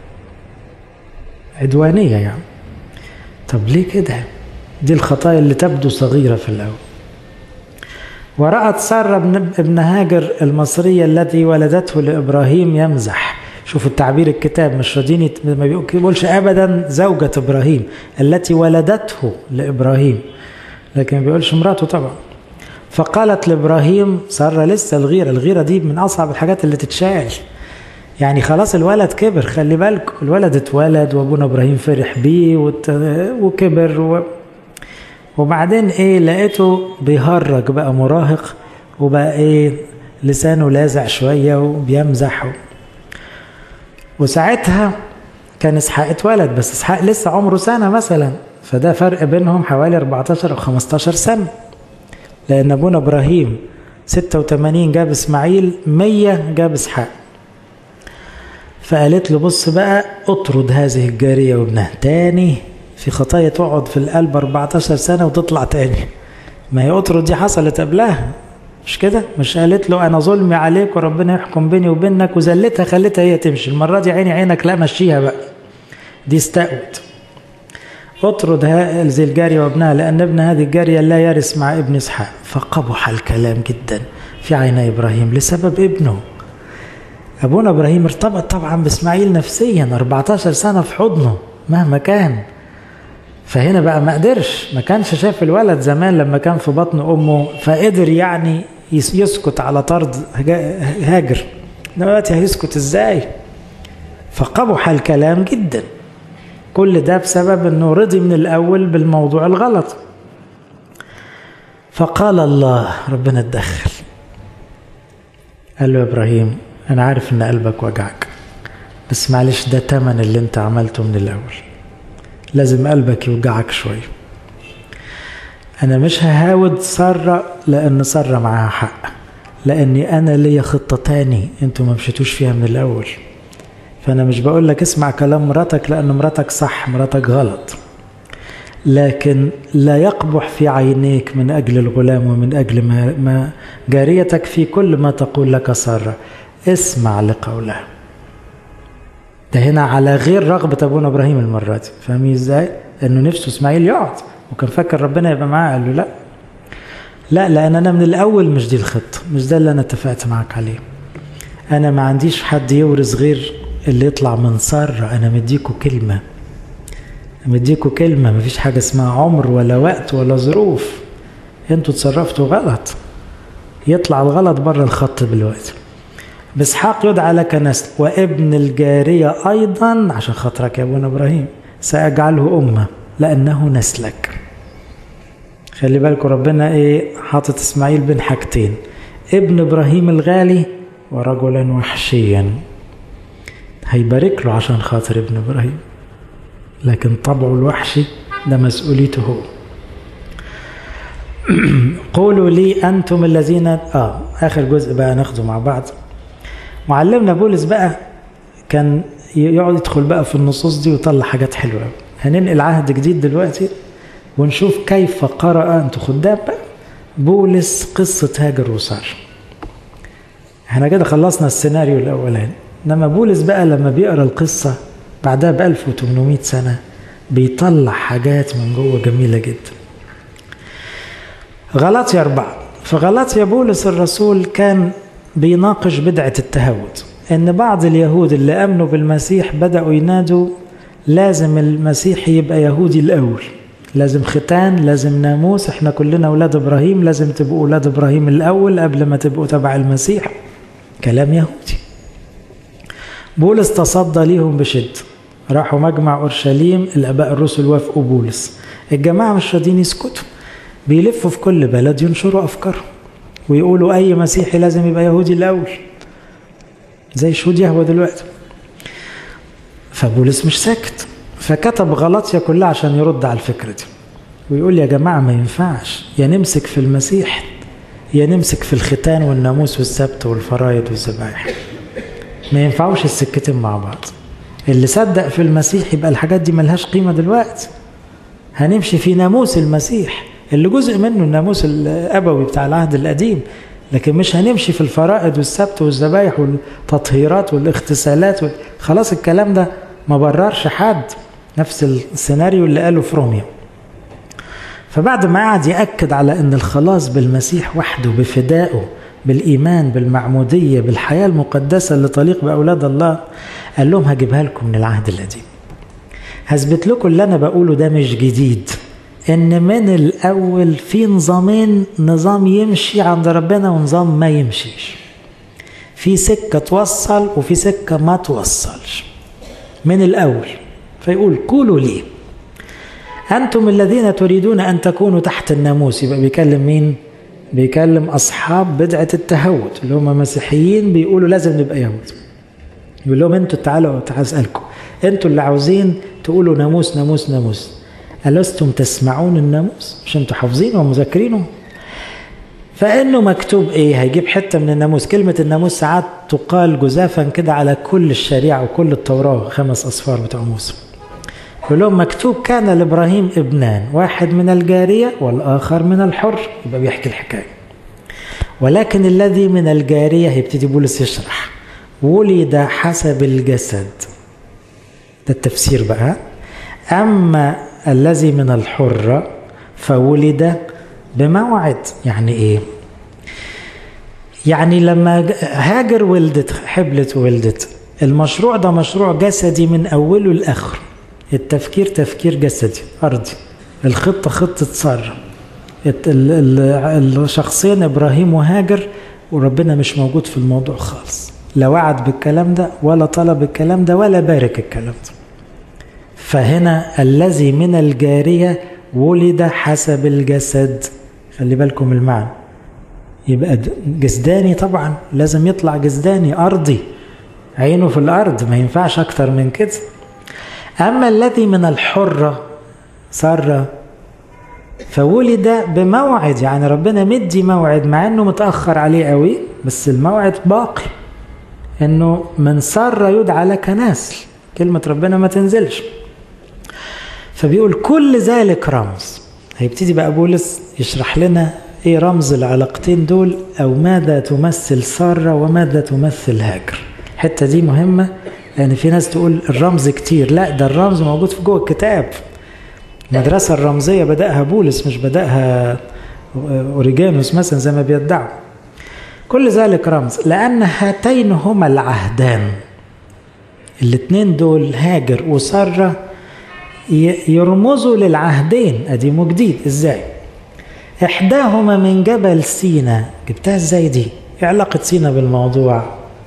عدوانية يعني طب ليه كده دي الخطايا اللي تبدو صغيرة في الأول ورأت سارة ابن هاجر المصرية التي ولدته لإبراهيم يمزح شوفوا التعبير الكتاب مش راضيين ما بيقولش ابدا زوجة ابراهيم التي ولدته لابراهيم لكن ما بيقولش مراته طبعا فقالت لابراهيم ساره لسه الغيره الغيره دي من اصعب الحاجات اللي تتشال يعني خلاص الولد كبر خلي بالك الولد اتولد وابونا ابراهيم فرح بيه وكبر و... وبعدين ايه لقيته بيهرج بقى مراهق وبقى ايه لسانه لازع شويه وبيمزح وساعتها كان اسحاق اتولد بس اسحاق لسه عمره سنه مثلا فده فرق بينهم حوالي 14 او 15 سنه لان ابونا ابراهيم 86 جاب اسماعيل 100 جاب اسحاق فقالت له بص بقى اطرد هذه الجاريه وابنها تاني في خطايا تقعد في القلب 14 سنه وتطلع تاني ما هي اطرد دي حصلت قبلها مش كده مش قالت له انا ظلمي عليك وربنا يحكم بيني وبينك وزلتها خليتها هي تمشي المره دي عيني عينك لا مشيها بقى دي استقوت اطرد هذه الجارية وابنها لأن ابن هذه الجارية لا يرث مع ابن إسحاق فقبح الكلام جدا في عيني إبراهيم لسبب ابنه أبونا إبراهيم ارتبط طبعا بإسماعيل نفسيا 14 سنة في حضنه مهما كان فهنا بقى ما قدرش ما كانش شاف الولد زمان لما كان في بطن أمه فقدر يعني يسكت على طرد هاجر دلوقتي هيسكت ازاي فقبح الكلام جدا كل ده بسبب انه رضي من الاول بالموضوع الغلط فقال الله ربنا اتدخل قال له يا ابراهيم انا عارف ان قلبك وجعك بس معلش ده تمن اللي انت عملته من الاول لازم قلبك يوجعك شويه انا مش ههاود ساره لان ساره معاها حق لاني انا ليا خطه تاني انتوا ما مشيتوش فيها من الاول فأنا مش بقول لك اسمع كلام مراتك لأن مراتك صح مراتك غلط لكن لا يقبح في عينيك من أجل الغلام ومن أجل ما, ما جاريتك في كل ما تقول لك سارة اسمع لقولها ده هنا على غير رغبة أبونا إبراهيم المرة دي فاهمين إزاي؟ إنه نفسه إسماعيل يقعد وكان فاكر ربنا يبقى معاه قال له لا لا لأن أنا من الأول مش دي الخطة مش ده اللي أنا اتفقت معاك عليه أنا ما عنديش حد يورث غير اللي يطلع من سارة أنا مديكوا كلمة مديكوا كلمة مفيش حاجة اسمها عمر ولا وقت ولا ظروف انتوا تصرفتوا غلط يطلع الغلط بره الخط دلوقتي باسحاق يدعى لك نسل وابن الجارية أيضا عشان خاطرك يا ابونا إبراهيم سأجعله أمة لأنه نسلك خلي بالكم ربنا إيه حاطط إسماعيل بين حاجتين ابن إبراهيم الغالي ورجلا وحشيا هيبارك له عشان خاطر ابن ابراهيم لكن طبعه الوحشي ده مسؤوليته هو قولوا لي انتم الذين اه اخر جزء بقى ناخده مع بعض معلمنا بولس بقى كان يقعد يدخل بقى في النصوص دي ويطلع حاجات حلوه هننقل عهد جديد دلوقتي ونشوف كيف قرأ انتوا خدام بقى بولس قصة هاجر وسار احنا كده خلصنا السيناريو الاولاني انما بولس بقى لما بيقرا القصه بعدها ب 1800 سنه بيطلع حاجات من جوه جميله جدا. غلطيا أربعة في غلطيا بولس الرسول كان بيناقش بدعة التهود إن بعض اليهود اللي آمنوا بالمسيح بدأوا ينادوا لازم المسيح يبقى يهودي الأول لازم ختان لازم ناموس احنا كلنا أولاد إبراهيم لازم تبقوا أولاد إبراهيم الأول قبل ما تبقوا تبع المسيح كلام يهودي بولس تصدى ليهم بشدة راحوا مجمع أورشليم الآباء الرسل وافقوا بولس الجماعة مش راضيين يسكتوا بيلفوا في كل بلد ينشروا أفكارهم ويقولوا أي مسيحي لازم يبقى يهودي الأول زي شهود يهوى دلوقتي فبولس مش ساكت فكتب غلطية كلها عشان يرد على الفكرة دي ويقول يا جماعة ما ينفعش يا نمسك في المسيح يا نمسك في الختان والناموس والسبت والفرايد والذبائح ما ينفعوش السكتين مع بعض اللي صدق في المسيح يبقى الحاجات دي ملهاش قيمة دلوقتي هنمشي في ناموس المسيح اللي جزء منه الناموس الأبوي بتاع العهد القديم لكن مش هنمشي في الفرائض والسبت والذبايح والتطهيرات والاغتسالات خلاص الكلام ده ما بررش حد نفس السيناريو اللي قاله في روميا فبعد ما قعد يأكد على أن الخلاص بالمسيح وحده بفدائه بالإيمان بالمعمودية بالحياة المقدسة اللي تليق بأولاد الله قال لهم هجيبها لكم من العهد القديم هثبت لكم اللي أنا بقوله ده مش جديد إن من الأول في نظامين نظام يمشي عند ربنا ونظام ما يمشيش في سكة توصل وفي سكة ما توصلش من الأول فيقول قولوا لي أنتم الذين تريدون أن تكونوا تحت الناموس يبقى بيكلم مين؟ بيكلم أصحاب بدعة التهود اللي هم مسيحيين بيقولوا لازم نبقى يهود يقول لهم أنتوا تعالوا تعالوا أسألكم أنتوا اللي عاوزين تقولوا ناموس ناموس ناموس ألستم تسمعون الناموس؟ مش أنتوا حافظينه ومذاكرينه؟ فإنه مكتوب إيه؟ هيجيب حتة من الناموس، كلمة الناموس ساعات تقال جزافا كده على كل الشريعة وكل التوراة خمس أصفار بتوع موسى. يقول لهم مكتوب كان لابراهيم ابنان واحد من الجاريه والاخر من الحر يبقى بيحكي الحكايه ولكن الذي من الجاريه هيبتدي بولس يشرح ولد حسب الجسد ده التفسير بقى اما الذي من الحر فولد بموعد يعني ايه يعني لما هاجر ولدت حبلت وولدت المشروع ده مشروع جسدي من اوله لاخره التفكير تفكير جسدي أرضي الخطة خطة سارة الشخصين إبراهيم وهاجر وربنا مش موجود في الموضوع خالص لا وعد بالكلام ده ولا طلب الكلام ده ولا بارك الكلام ده فهنا الذي من الجارية ولد حسب الجسد خلي بالكم المعنى يبقى جسداني طبعا لازم يطلع جسداني أرضي عينه في الأرض ما ينفعش أكتر من كده أما الذي من الحرة سارة فولد بموعد يعني ربنا مدي موعد مع انه متأخر عليه قوي بس الموعد باقي انه من سارة يدعى لك نسل كلمة ربنا ما تنزلش فبيقول كل ذلك رمز هيبتدي بقى بولس يشرح لنا ايه رمز العلاقتين دول او ماذا تمثل سارة وماذا تمثل هاجر الحتة دي مهمة لأن في ناس تقول الرمز كتير لا ده الرمز موجود في جوه الكتاب المدرسة الرمزية بدأها بولس مش بدأها أوريجانوس مثلا زي ما بيدعوا كل ذلك رمز لأن هاتين هما العهدان الاثنين دول هاجر وسارة يرمزوا للعهدين قديم وجديد ازاي احداهما من جبل سينا جبتها ازاي دي ايه علاقة سينا بالموضوع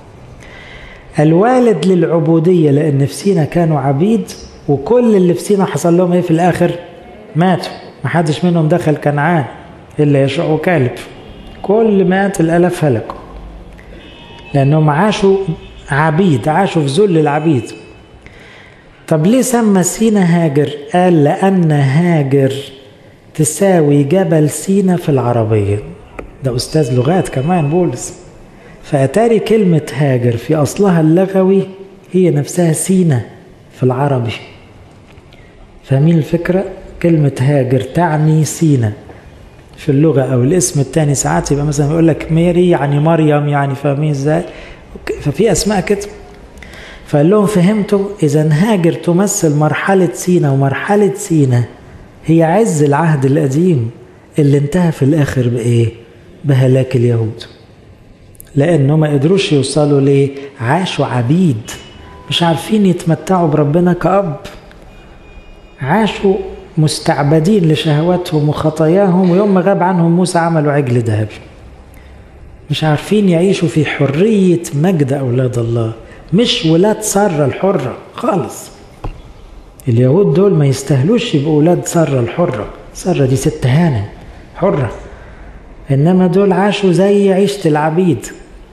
الوالد للعبودية لأن في سينا كانوا عبيد وكل اللي في سينا حصل لهم ايه في الآخر ماتوا ما حدش منهم دخل كنعان إلا يشوع وكالب كل مات الألف هلكوا لأنهم عاشوا عبيد عاشوا في ذل العبيد طب ليه سمى سينا هاجر قال لأن هاجر تساوي جبل سينا في العربية ده أستاذ لغات كمان بولس فأتاري كلمة هاجر في أصلها اللغوي هي نفسها سينا في العربي فاهمين الفكرة؟ كلمة هاجر تعني سينا في اللغة أو الاسم الثاني ساعات يبقى مثلا يقول لك ميري يعني مريم يعني فاهمين ازاي؟ ففي أسماء كده فقال لهم فهمتوا إذا هاجر تمثل مرحلة سينا ومرحلة سينا هي عز العهد القديم اللي انتهى في الآخر بإيه؟ بهلاك اليهود لأنه ما قدروش يوصلوا ليه؟ عاشوا عبيد مش عارفين يتمتعوا بربنا كأب عاشوا مستعبدين لشهواتهم وخطاياهم ويوم ما غاب عنهم موسى عملوا عجل ذهبي مش عارفين يعيشوا في حرية مجد أولاد الله مش ولاد سارة الحرة خالص اليهود دول ما يستاهلوش يبقوا ولاد سارة الحرة سارة دي ست هانم حرة إنما دول عاشوا زي عيشة العبيد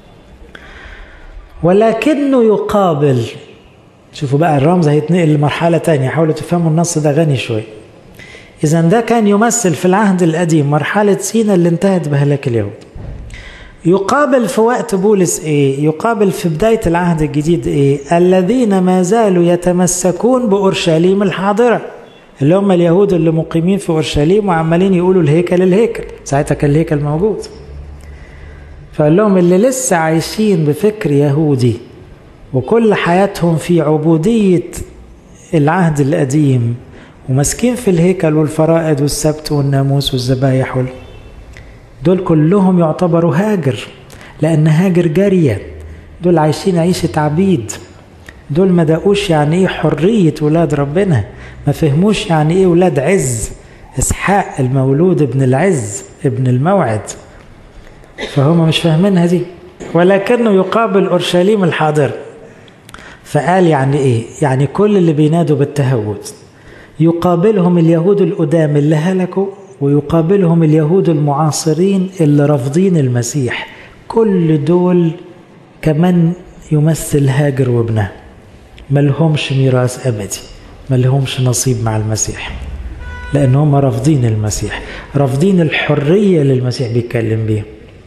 ولكنه يقابل شوفوا بقى الرمز هيتنقل لمرحلة تانية حاولوا تفهموا النص ده غني شوي إذا ده كان يمثل في العهد القديم مرحلة سينا اللي انتهت بهلاك اليهود يقابل في وقت بولس ايه يقابل في بداية العهد الجديد ايه الذين ما زالوا يتمسكون بأورشليم الحاضرة اللي هم اليهود اللي مقيمين في أورشليم وعمالين يقولوا الهيكل الهيكل ساعتها كان الهيكل موجود فقال لهم اللي لسه عايشين بفكر يهودي وكل حياتهم في عبودية العهد القديم وماسكين في الهيكل والفرائض والسبت والناموس والذبايح وال... دول كلهم يعتبروا هاجر لأن هاجر جارية دول عايشين عيشة عبيد دول ما دقوش يعني ايه حرية ولاد ربنا ما فهموش يعني ايه ولاد عز اسحاق المولود ابن العز ابن الموعد فهم مش فاهمينها دي ولكنه يقابل اورشليم الحاضر فقال يعني ايه يعني كل اللي بينادوا بالتهود يقابلهم اليهود القدام اللي هلكوا ويقابلهم اليهود المعاصرين اللي رافضين المسيح كل دول كمان يمثل هاجر وابنها ملهمش ميراث أبدي ملهمش نصيب مع المسيح لأن هم رافضين المسيح رافضين الحرية اللي المسيح بيتكلم بيها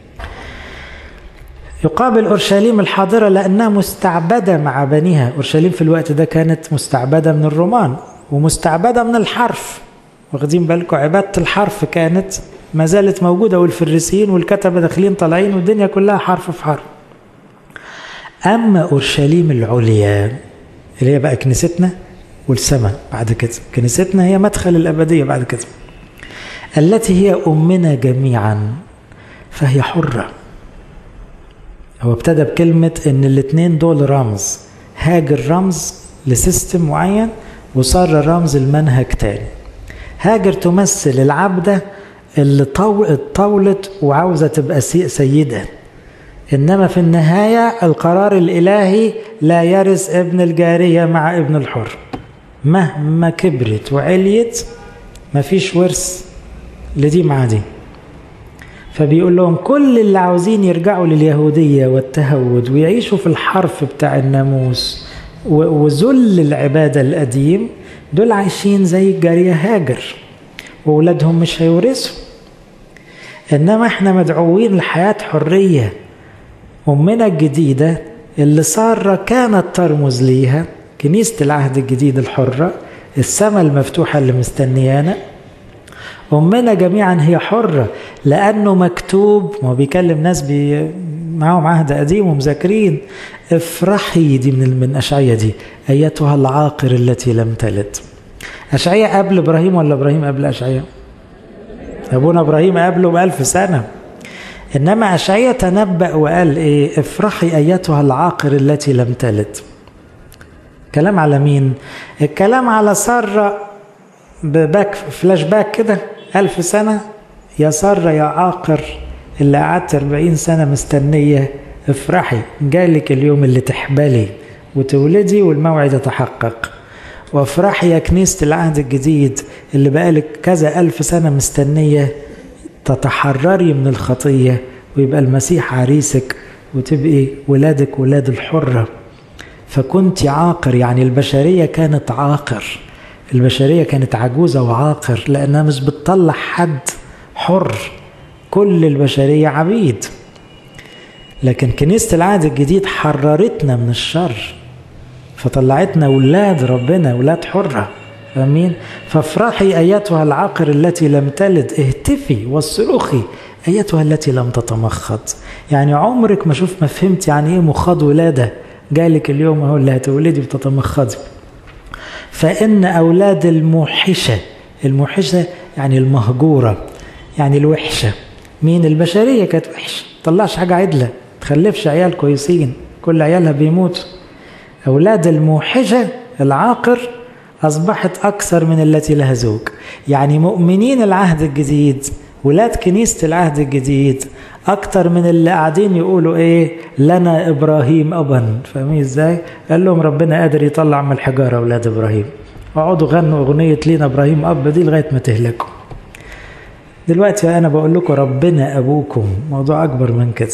يقابل أورشليم الحاضرة لأنها مستعبدة مع بنيها أورشليم في الوقت ده كانت مستعبدة من الرومان ومستعبدة من الحرف واخدين بالكم عبادة الحرف كانت ما زالت موجودة والفريسيين والكتبة داخلين طالعين والدنيا كلها حرف في حرف أما أورشليم العليا اللي هي بقى كنيستنا والسماء بعد كده كنيستنا هي مدخل الأبدية بعد كده التي هي أمنا جميعا فهي حرة هو ابتدى بكلمة إن الاتنين دول رمز هاجر رمز لسيستم معين وصار رمز المنهج تاني هاجر تمثل العبدة اللي طولت وعاوزة تبقى سيدة إنما في النهاية القرار الإلهي لا يرث ابن الجارية مع ابن الحر مهما كبرت وعليت مفيش ورث لدي مع دي فبيقول لهم كل اللي عاوزين يرجعوا لليهودية والتهود ويعيشوا في الحرف بتاع الناموس وذل العبادة القديم دول عايشين زي الجارية هاجر وولادهم مش هيورثوا إنما احنا مدعوين لحياة حرية أمنا الجديدة اللي سارة كانت ترمز ليها كنيسة العهد الجديد الحرة السماء المفتوحة اللي مستنيانا أمنا جميعا هي حرة لأنه مكتوب ما بيكلم ناس بي معاهم عهد قديم ومذاكرين افرحي دي من من أشعية دي أيتها العاقر التي لم تلد أشعية قبل إبراهيم ولا إبراهيم قبل أشعية أبونا إبراهيم قبله بألف سنة إنما أشعية تنبأ وقال إيه افرحي أيتها العاقر التي لم تلد كلام على مين الكلام على سارة بباك فلاش باك كده ألف سنة يا سارة يا عاقر اللي قعدت 40 سنة مستنية افرحي جالك اليوم اللي تحبلي وتولدي والموعد يتحقق وافرحي يا كنيسة العهد الجديد اللي بقالك كذا ألف سنة مستنية تتحرري من الخطية ويبقى المسيح عريسك وتبقي ولادك ولاد الحرة فكنت عاقر يعني البشرية كانت عاقر البشرية كانت عجوزة وعاقر لأنها مش بتطلع حد حر كل البشرية عبيد لكن كنيسة العهد الجديد حررتنا من الشر فطلعتنا ولاد ربنا ولاد حرة فاهمين فافرحي أيتها العاقر التي لم تلد اهتفي واصرخي أيتها التي لم تتمخض يعني عمرك ما شوف ما فهمت يعني ايه مخاض ولادة جالك اليوم اهو اللي هتولدي وتتمخضي فإن أولاد الموحشة الموحشة يعني المهجورة يعني الوحشة مين البشرية كانت وحشة طلعش حاجة عدلة تخلفش عيال كويسين كل عيالها بيموتوا أولاد الموحشة العاقر أصبحت أكثر من التي لها زوج يعني مؤمنين العهد الجديد ولاد كنيسة العهد الجديد أكتر من اللي قاعدين يقولوا إيه لنا إبراهيم أبا فاهمين إزاي قال لهم ربنا قادر يطلع من الحجارة أولاد إبراهيم اقعدوا غنوا أغنية لينا إبراهيم أب دي لغاية ما تهلكوا دلوقتي أنا بقول لكم ربنا أبوكم موضوع أكبر من كده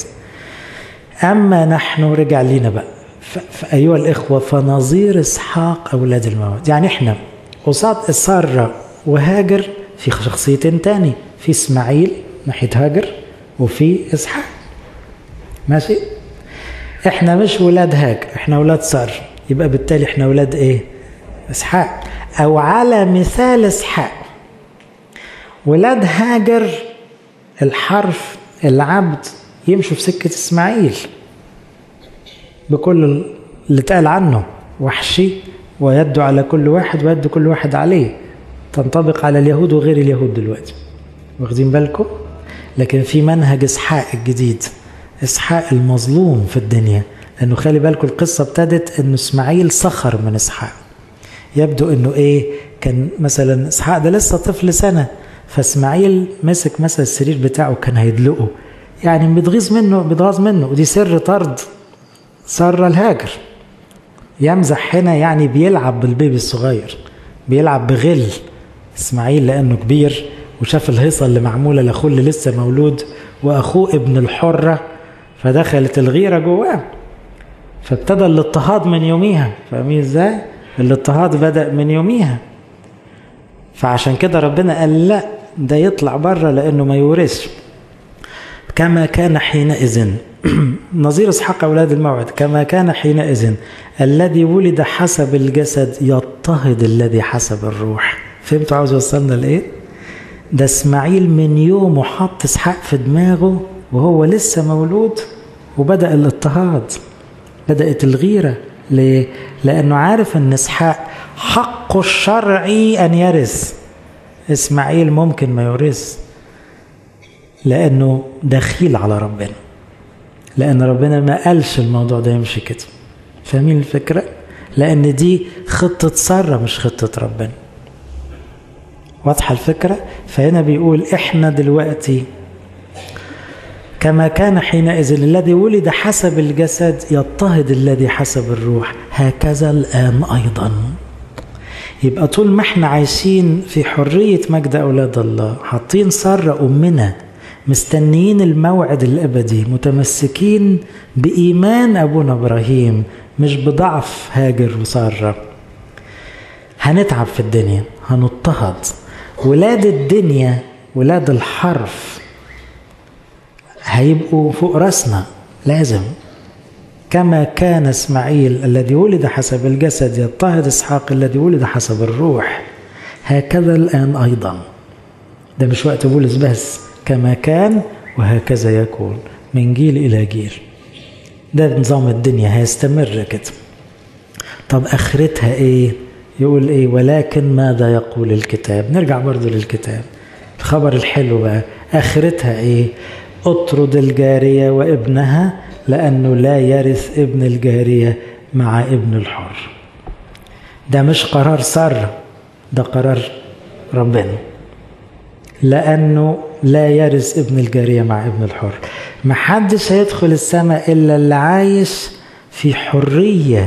أما نحن رجع لينا بقى فأيها الإخوة فنظير إسحاق أولاد الموت يعني إحنا قصاد سارة وهاجر في شخصيتين تاني في إسماعيل ناحية هاجر وفي إسحاق ماشي إحنا مش ولاد هاجر إحنا ولاد سارة يبقى بالتالي إحنا ولاد إيه إسحاق أو على مثال إسحاق ولاد هاجر الحرف العبد يمشوا في سكة إسماعيل بكل اللي اتقال عنه وحشي ويده على كل واحد ويد كل واحد عليه تنطبق على اليهود وغير اليهود دلوقتي واخدين بالكم لكن في منهج اسحاق الجديد اسحاق المظلوم في الدنيا لانه خلي بالكم القصه ابتدت انه اسماعيل سخر من اسحاق يبدو انه ايه كان مثلا اسحاق ده لسه طفل سنه فاسماعيل مسك مثلا السرير بتاعه كان هيدلقه يعني بيتغيظ منه بيتغاظ منه ودي سر طرد سارة الهاجر يمزح هنا يعني بيلعب بالبيبي الصغير بيلعب بغل اسماعيل لانه كبير وشاف الهيصه اللي معموله لاخوه اللي لسه مولود واخوه ابن الحره فدخلت الغيره جواه فابتدى الاضطهاد من يوميها فاهمين ازاي؟ الاضطهاد بدا من يوميها فعشان كده ربنا قال لا ده يطلع بره لانه ما يورثش كما كان حينئذ نظير اسحاق اولاد الموعد كما كان حينئذ الذي ولد حسب الجسد يضطهد الذي حسب الروح فهمتوا عاوز يوصلنا لايه ده اسماعيل من يومه حط اسحاق في دماغه وهو لسه مولود وبدا الاضطهاد بدات الغيره ليه لانه عارف ان اسحاق حقه الشرعي ان يرث اسماعيل ممكن ما يورث لانه دخيل على ربنا لان ربنا ما قالش الموضوع ده يمشي كده فاهمين الفكره لان دي خطه ساره مش خطه ربنا واضحه الفكره فهنا بيقول احنا دلوقتي كما كان حينئذ الذي ولد حسب الجسد يضطهد الذي حسب الروح هكذا الان ايضا يبقى طول ما احنا عايشين في حريه مجد اولاد الله حاطين ساره امنا مستنيين الموعد الابدي متمسكين بايمان ابونا ابراهيم مش بضعف هاجر وساره هنتعب في الدنيا هنضطهد ولاد الدنيا ولاد الحرف هيبقوا فوق راسنا لازم كما كان اسماعيل الذي ولد حسب الجسد يضطهد اسحاق الذي ولد حسب الروح هكذا الان ايضا ده مش وقت بولس بس كما كان وهكذا يكون من جيل الى جيل ده نظام الدنيا هيستمر كده طب اخرتها ايه يقول ايه ولكن ماذا يقول الكتاب نرجع برضو للكتاب الخبر الحلو بقى اخرتها ايه اطرد الجارية وابنها لأنه لا يرث ابن الجارية مع ابن الحر ده مش قرار سارة ده قرار ربنا لأنه لا يرث ابن الجارية مع ابن الحر محدش هيدخل السماء إلا اللي عايش في حرية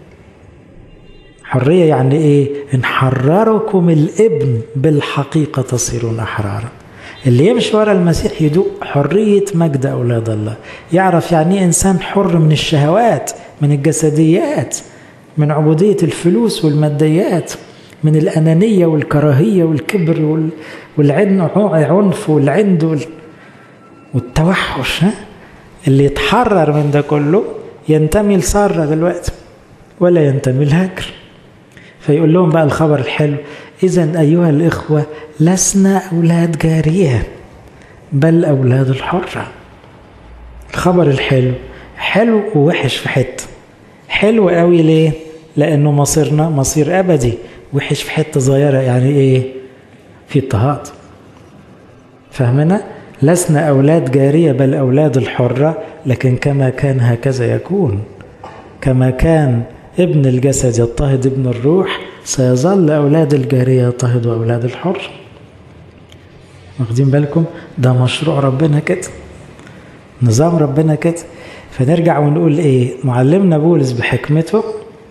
حرية يعني إيه؟ إن حرركم الابن بالحقيقة تصيرون أحرارا اللي يمشي ورا المسيح يدوق حرية مجد أولاد الله يعرف يعني إيه إنسان حر من الشهوات من الجسديات من عبودية الفلوس والماديات من الأنانية والكراهية والكبر والعنف والعند والتوحش ها؟ اللي يتحرر من ده كله ينتمي لسارة دلوقتي ولا ينتمي لهاجر فيقول لهم بقى الخبر الحلو إذا أيها الإخوة لسنا أولاد جارية بل أولاد الحرة الخبر الحلو حلو ووحش في حتة حلو قوي ليه؟ لأنه مصيرنا مصير أبدي وحش في حتة صغيرة يعني إيه؟ في اضطهاد فهمنا؟ لسنا أولاد جارية بل أولاد الحرة لكن كما كان هكذا يكون كما كان ابن الجسد يضطهد ابن الروح سيظل أولاد الجارية يضطهدوا أولاد الحر واخدين بالكم ده مشروع ربنا كده نظام ربنا كده فنرجع ونقول ايه معلمنا بولس بحكمته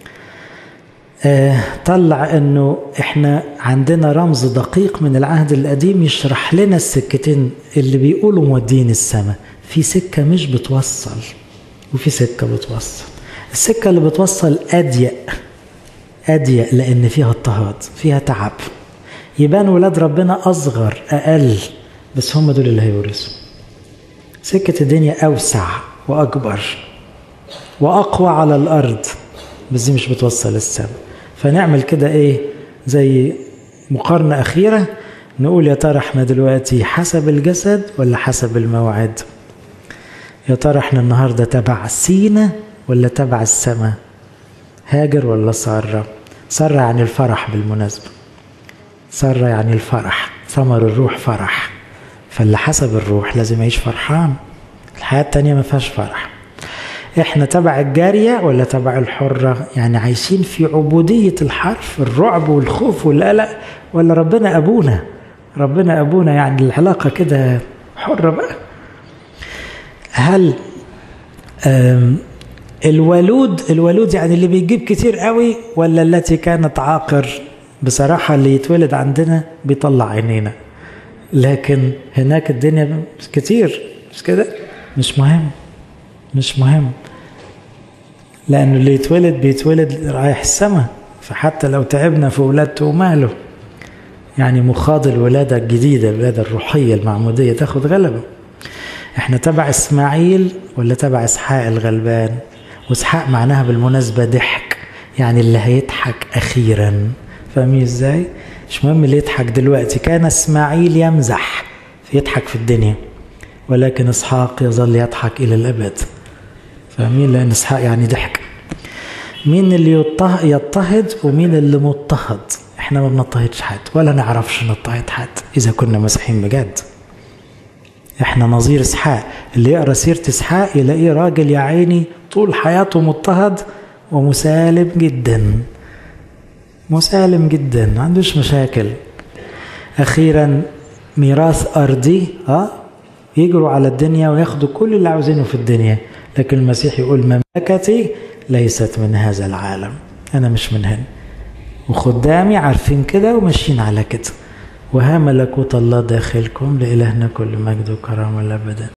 آه طلع انه احنا عندنا رمز دقيق من العهد القديم يشرح لنا السكتين اللي بيقولوا مودين السماء في سكة مش بتوصل وفي سكة بتوصل السكة اللي بتوصل أضيق أضيق لأن فيها اضطهاد فيها تعب يبان ولاد ربنا أصغر أقل بس هم دول اللي هيورثوا سكة الدنيا أوسع وأكبر وأقوى على الأرض بس دي مش بتوصل السماء فنعمل كده إيه زي مقارنة أخيرة نقول يا ترى احنا دلوقتي حسب الجسد ولا حسب الموعد يا ترى احنا النهارده تبع سينا ولا تبع السماء هاجر ولا سارة سارة يعني الفرح بالمناسبة سارة يعني الفرح ثمر الروح فرح فاللي حسب الروح لازم يعيش فرحان الحياة التانية ما فيهاش فرح احنا تبع الجارية ولا تبع الحرة يعني عايشين في عبودية الحرف الرعب والخوف والقلق ولا ربنا أبونا ربنا أبونا يعني العلاقة كده حرة بقى هل الولود الولود يعني اللي بيجيب كتير قوي ولا التي كانت عاقر بصراحة اللي يتولد عندنا بيطلع عينينا لكن هناك الدنيا كتير مش كده مش مهم مش مهم لأنه اللي يتولد بيتولد رايح السما فحتى لو تعبنا في ولادته وماله يعني مخاض الولادة الجديدة الولادة الروحية المعمودية تاخد غلبة احنا تبع اسماعيل ولا تبع اسحاق الغلبان واسحاق معناها بالمناسبة ضحك يعني اللي هيضحك أخيرا فاهمين ازاي؟ مش مهم اللي يضحك دلوقتي كان اسماعيل يمزح يضحك في الدنيا ولكن اسحاق يظل يضحك إلى الأبد فاهمين لأن اسحاق يعني ضحك مين اللي يضطهد ومين اللي مضطهد احنا ما بنضطهدش حد ولا نعرفش نضطهد حد إذا كنا مسيحيين بجد احنا نظير اسحاق اللي يقرا سيره اسحاق يلاقيه راجل يا عيني طول حياته مضطهد ومسالم جدا مسالم جدا ما عندوش مشاكل اخيرا ميراث ارضي اه يجروا على الدنيا وياخدوا كل اللي عاوزينه في الدنيا لكن المسيح يقول مملكتي ليست من هذا العالم انا مش من هنا وخدامي عارفين كده وماشيين على كده وها ملكوت الله داخلكم لإلهنا كل مجد وكرامة الأبدا